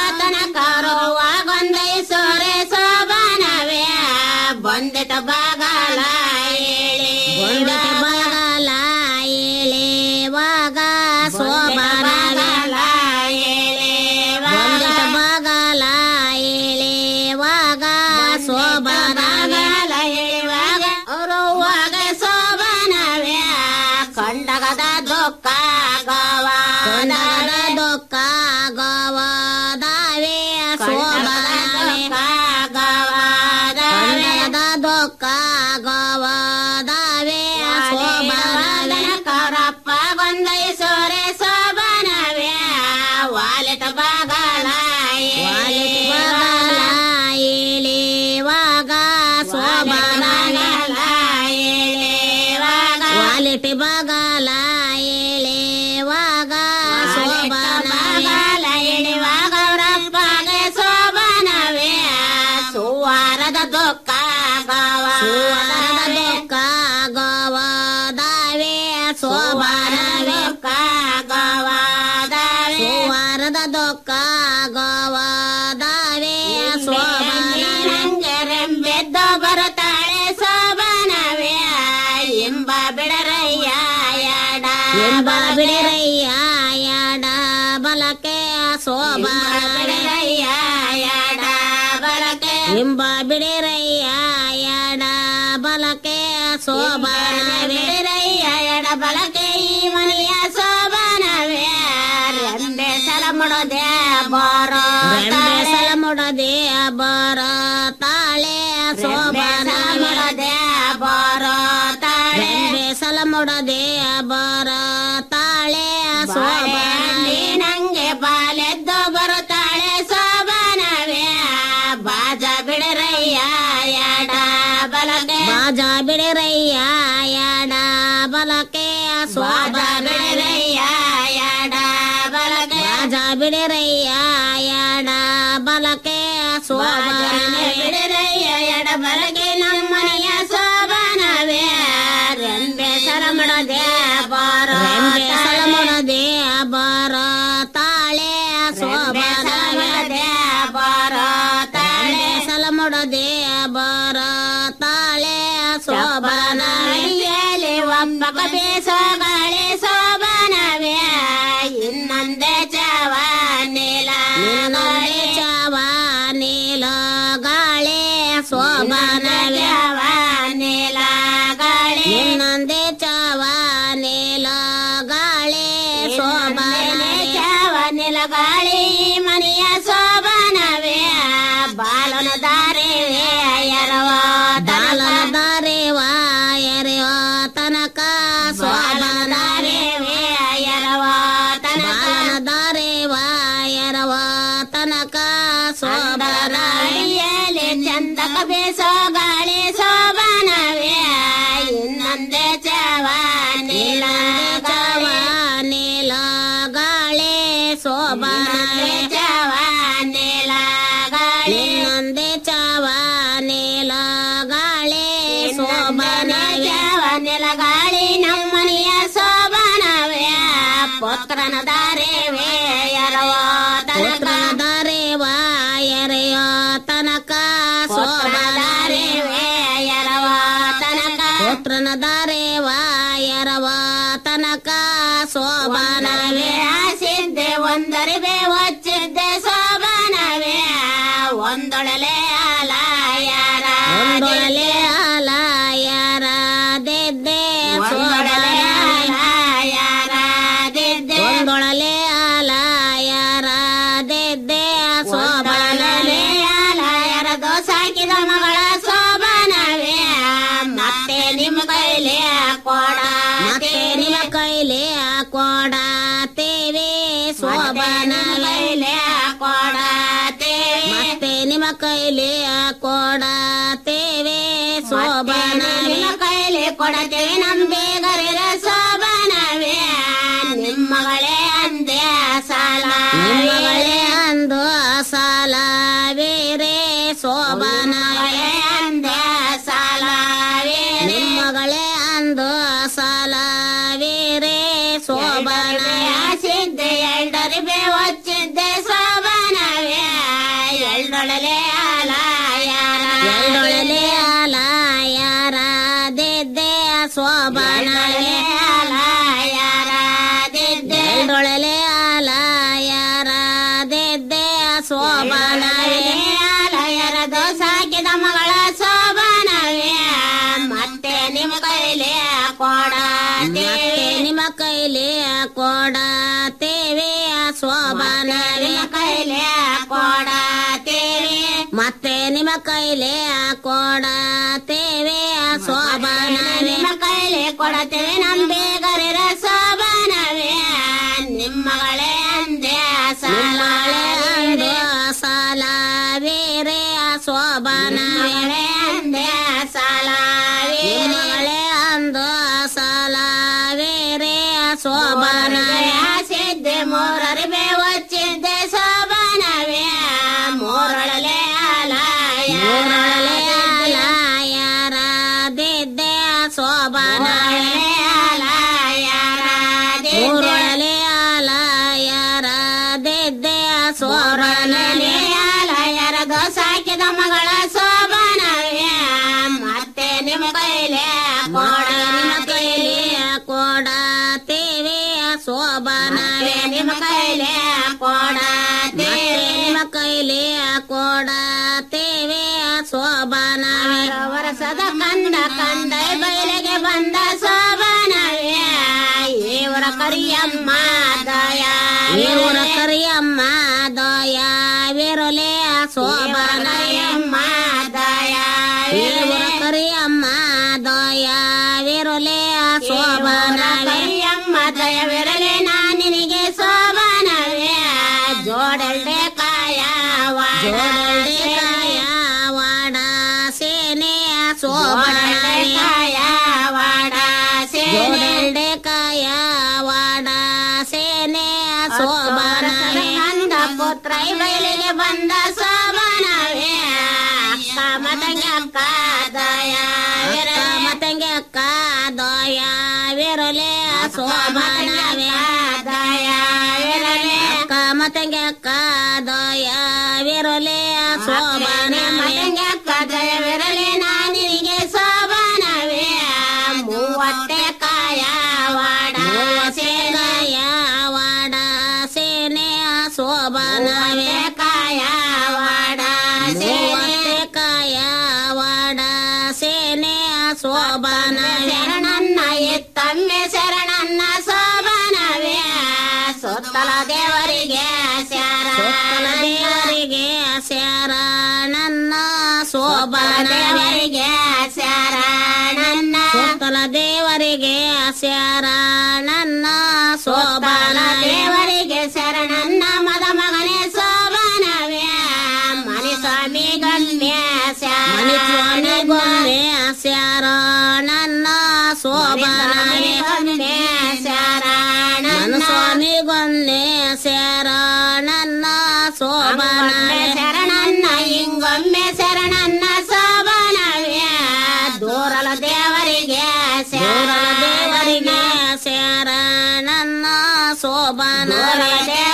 ತನಕರುವಾಗೊಂದೈ ಸೋರೆ ಸೋಬಾನವೇ ಬಂದಿಟ ಬಾಗಲ ಏಳಿ ಬಂದಿಟ ಬಾಗಲ ಏಳೆವಾಗ ಸೋಬಾನಗಳ ಬಂದಿಟ ಬಾಗಲ ಏಳೆವಾಗ ಸೋಬಾನಗಳ ಏಳುವಾಗ ಅವರುವಾಗ ಸೋಬಾನವೇ ಕಂಡಗದ ದುಃಖ ಗೋವ ಕಂಡಗದ ದುಃಖ ಗೋವ ದಾವೆ ಸೋಬಾನವೇ ಕಂಡಗದ ದುಃಖ ಗೋವ ದಾವೆ ಸೋಬಾನವೇ ಕರಪ್ಪ ಗೊಂದೈ ಸೋರೆ ಸೋಬಾನವೇ ವಾಲೆಟ ಬಾಗಲ ವಾಲೆಟ ಬಾಗಲ ಏಳೆವಾಗ ಸೋಬಾನಗಳ ಏಳೆವಾಗ ವಾಲೆಟ ಬಾಗಲ ಏಳೆವಾಗ ಸೋಬಾನಗಳ ಎಳೆವಾಗ ಅವರಪ್ಪಗೆ ಸೋಬಾನವೇ ಸುವಾರದ ದುಃಖ ಗೋವ ಸುವಾರದ ದುಃಖ ಗೋವ ದಾವೆ ಸೋಬಾನವೇ ಗೋವ ದಾವೆ ಸುವಾರದ ದುಃಖ ಗೋವ ದಾವೆ ಸೋಬಾನಂಗೆ ರೆಂಬೆದ್ದ ಬರುತ್ತಾಳೆ ಸೋಬಾನವೇ ಎಂಬ ಬಿಡರಯ್ಯ ಯಾಡ ಎಂಬ ಬಿಡರಯ್ಯ ಯಾಡ ಬಲಕೆ ಸೋಬಾನ ಬಿಡರಯ್ಯ ಯಾಡ ಬಲಕೆ ಎಂಬ ಬಿಡರಯ್ಯ ಯಾಡ ಬಲಕೆ ಸೋಬಾನ ಬಿಡರಯ್ಯ ಯಾಡ ಬಲಕೆ ಈ ಮನೆಯ ಸೋಬಾನವೇ ರೆಂಬೆ ಸಲ ಮುಡದೆ ಬಾರೋ ರೆಂಬೆ ಸಲ ಮುಡದೆ ಬಾರೋ ತಾಳೆ ಸೋಬಾನ ಮುಡದೆ ಬಾರೋ ತಾಳೆ ರೆಂಬೆ ಸಲ ಮುಡದೆ ಬಾರೋ ತಾಳೆ ಸೋಬಾನ ನಂಗೆ ಬಾಲೆದ್ದು ಬರುತ್ತಾಳೆ ಸೋಬಾನವೇ ಬಾಜ ಬಿಡರಯ್ಯ ಯಾಡ ಬಲಕೆ ಬಾಜ ಬಿಡರಯ್ಯ ಯಾಡ ಬಲಕೆ ಸ್ವಾದ ಬಿಡರಯ್ಯ ಯಾಡ ಬಲಕೆ ಬಾಜ ಬಿಡರಯ್ಯ ಯಾಡ ಬಲಕೆ ಸೋಬಾನ ಬಿಡರಯ್ಯ ಎಡ ಬಲಕೆ ನಮ್ಮನೆಯ ಸೋಬಾನವೇ ರೆಂಬೆ ಸರಮಣದೆ ಬಾರ ರೆಂಬೆ ಮನೆಯ ಶೋಭನವೇ ಬಾಲನ ದಾರೇವೇ ಎರವ ಬಾಲನ ದಾರೇವ ಎರೆವ ತನಕ ಶೋಭನ ದಾರೇವೇ ಎರವ ಬಾಲನ ದಾರೇವ ಎರವ ತನಕ ಶೋಭನ ಅಡಿಯಲ್ಲಿ ಚಂದಕ ಬೇಸೋ ಗಾಳಿ ಶೋಭನವೇ ಇನ್ನೊಂದೇ ಚವ ನೀಲ ಚವ ನೀಲ ಗಾಳಿ ಶೋಭನವೇ ಚವ ನೀಲ ಗಾಳಿ ಇನ್ನೊಂದೇ ಚವ ನೀಲ ಗಾಳಿ ಶೋಭನ ಚವ ನೀಲ ಗಾಳಿ ನಮ್ಮನೆಯ ಶೋಭನವೇ ಪುತ್ರನ ದಾರೇವೇ ಎರವ ತನಕ ದಾರೇವ ಎರೆಯ ತನಕ ಶೋಭದಾರೇವೇ ಎರವ ತನಕ ಪುತ್ರನ ದಾರೇವ ಎರವ ತನಕ ಶೋಭನವೇ ಆಸಿದ್ದೆ ಒಂದರಿವೆ ಒಚ್ಚಿದ್ದೆ ಶೋಭನವೇ ಒಂದೊಳಲೆ ಆಲ ಯಾರ ಒಂದೊಳಲೆ ಆಲ ಯಾರ ದಿದ್ದೆ ಒಂದೊಳಲೆ ಆಲ ಯಾರ ದಿದ್ದೆ ಒಂದೊಳಲೆ ಆಲ ಯಾರ ದಿದ್ದೆ ಶೋಭನವೇ ಆಲ ಯಾರ ದೋಸಾಕಿದ ಮಗಳ ಶೋಭನವೇ ಮತ್ತೆ ನಿಮ್ಮ ಕೈಲಿ ಕೊಡ ಮತ್ತೆ ನಿಮ್ಮ ಕೈಲಿ ಕೊಡ ತೇವೆ ಶೋಭನ ಕೈಲಿ ಕೊಡ ತೇವೆ ಮತ್ತೆ ನಿಮ್ಮ ಕೈಲಿ ಕೊಡ ತೇವೆ ಶೋಭನ ನಿಮ್ಮ ಕೈಲಿ ಕೊಡತೇವೆ ನಂಬೇಗರಿರ ಶೋಭನವೇ ನಿಮ್ಮಗಳೇ ಅಂದೆ ಸಾಲ ನಿಮ್ಮಗಳೇ ಅಂದು ಸಾಲ ಬೇರೆ ಶೋಭನಗಳೇ ಅಂದೆ ಸಾಲ ನಿಮ್ಮಗಳೇ ಅಂದು ಸಾಲ ಬೇರೆ ಶೋಭನ ಸಿದ್ದೆ ಎಲ್ಡರಿಬೆ ಒಚ್ಚಿದ್ದೆ ಶೋಭನವೇ ಎಲ್ಡೊಳಲೆ ಆಲ ಯಾರ ಎಲ್ಡೊಳಲೆ ಆಲ ಯಾರ ದಿದ್ದೆ ಶೋಭನವೇ ಆಲ ಯಾರ ದಿದ್ದೆ ಎಲ್ಡೊಳಲೆ ಆಲ ಯಾರ ದಿದ್ದೆ ಶೋಭನವೇ ಆಲ ಯಾರ ದೋಸಾಕಿದ ಮಗಳ ಶೋಭನವೇ ಮತ್ತೆ ನಿಮ್ಮ ಕೈಲಿ ಕೊಡ ಮತ್ತೆ ನಿಮ್ಮ ಕೈಲಿ ಕೊಡ ತೇವೆ ಶೋಭನ ನಿಮ್ಮ ಕೈಲಿ ಕೊಡ ತೇವೆ ಮತ್ತೆ ನಿಮ್ಮ ಕೈಲಿ ಕೊಡ ತೇವೆ ಶೋಭನ ನಿಮ್ಮ ಕೈಲಿ ಕೊಡತೇವೆ ನಂಬೇಗರಿರ ಶೋಭನವೇ ನಿಮ್ಮಗಳೇ ಅಂದೆ ಸಾಲ ಅಂದೆ ಸಾಲ ಬೇರೆ ಶೋಭನ ಅಂದೆ ಸಾಲ ನಿಮ್ಮಗಳೇ ಅಂದು ಸಾಲ ಬೇರೆ ಶೋಭನ ಸಿದ್ದೆ ಮೂರರಿಬೆ ಒಚ್ಚಿದ್ದೆ ಶೋಭನವೇ ಮೂರೊಳಲೆ ಆಲ ಮೂರೊಳಲೆ ಆಲ ಯಾರ ದಿದ್ದೆ ಶೋಭನ ಆಲ ಯಾರ ಮೂರೊಳಲೆ ಆಲ ಯಾರ ದಿದ್ದೆ ಶೋಭನವೇ ಆಲ ಯಾರ ದೋಸಾಕಿದ ಮಗಳ ಶೋಭನವೇ ಮತ್ತೆ ನಿಮ್ಮ ಕೈಲಿ ಕೊಡ ನಿಮ್ಮ ಕೈಲಿ ಕೊಡ ತೇವೆ ಶೋಭನವೇ ನಿಮ್ಮ ಕೈಲಿ ಕೊಡ ತೇವೆ ನಿಮ್ಮ ಕೈಲಿ ಕೊಡ ತೇವೆ ಶೋಭನವೇ ವರಸದ ಕಂದ ಕಂದ ಬಯಲಿಗೆ ಬಂದ ಶೋಭನವೇ ಇವರ ಕರಿಯಮ್ಮ ದಯ ಇವರ ಕರಿಯಮ್ಮ ದಯ ವಿರುಲೆ ಶೋಭನಯಮ್ಮ ದಯ ಇವರ ಕರಿಯಮ್ಮ ದಯ ವಿರುಲೆ ಶೋಭನ ಕರಿಯಮ್ಮ ದಯ ವಿರಲೆ ನಾನಿನಿಗೆ ಶೋಭನವೇ ಜೋಡಲ್ಡೆ ಕಾಯ ಜೋಡಲ್ಡೆ ಕಾಯ ವಾಡ ಸೇನೆ ಶೋಭನವೇ ಕಾಯ ವಾಡ ಸೇನೆ ಕಾಯ ವಾಡ ಸೇನೆ ಶೋಭನವೇ ನಂದ ಪುತ್ರ ಬಯಲಿಗೆ ಬಂದ ಶೋಭನವೇ ಅಕ್ಕ ಮತಂಗ ಅಕ್ಕ ದಯ ಮತಂಗ ಅಕ್ಕ ದಯ ವಿರಲೆ ಶೋಭನವೇ ದಯ ವಿರಲೆ ಅಕ್ಕ ಮತಂಗ ಅಕ್ಕ ದಯ ವಿರಲೆ ಶೋಭನ ಮತಂಗ ಅಕ್ಕ ದಯ ವಿರಲೆ ನಾನಿಗೆ ಶೋಭನವೇ ಮೂವತ್ತೆ ಕಾಯ ವಾಡ ಸೇನೆಯ ವಾಡ ಸೇನೆ ಶೋಭನವೇ ಕಾಯ ವಾಡ ಸೇನೆ ಕಾಯ ವಾಡ ಸೇನೆ ಶೋಭನ ಶರಣನ್ನ ಎತ್ತಮ್ಮೆ ಶರಣನ್ನ ಶೋಭನವೇ ಸುತ್ತಲ ದೇವರಿಗೆ ಶಾರ ಶೋಭನವೇ ಹೊನ್ನೆ ಶರಣನ್ನ ಸ್ವಾಮಿಗೊನ್ನೆ ಶರಣನ್ನ ಶೋಭನವೇ ಶರಣನ್ನ ಹಿಂಗೊಮ್ಮೆ ಶರಣನ್ನ ಶೋಭನವೇ ದೂರಲ ದೇವರಿಗೆ ಶರಣ ದೇವರಿಗೆ ಶರಣನ್ನ ಶೋಭನವೇ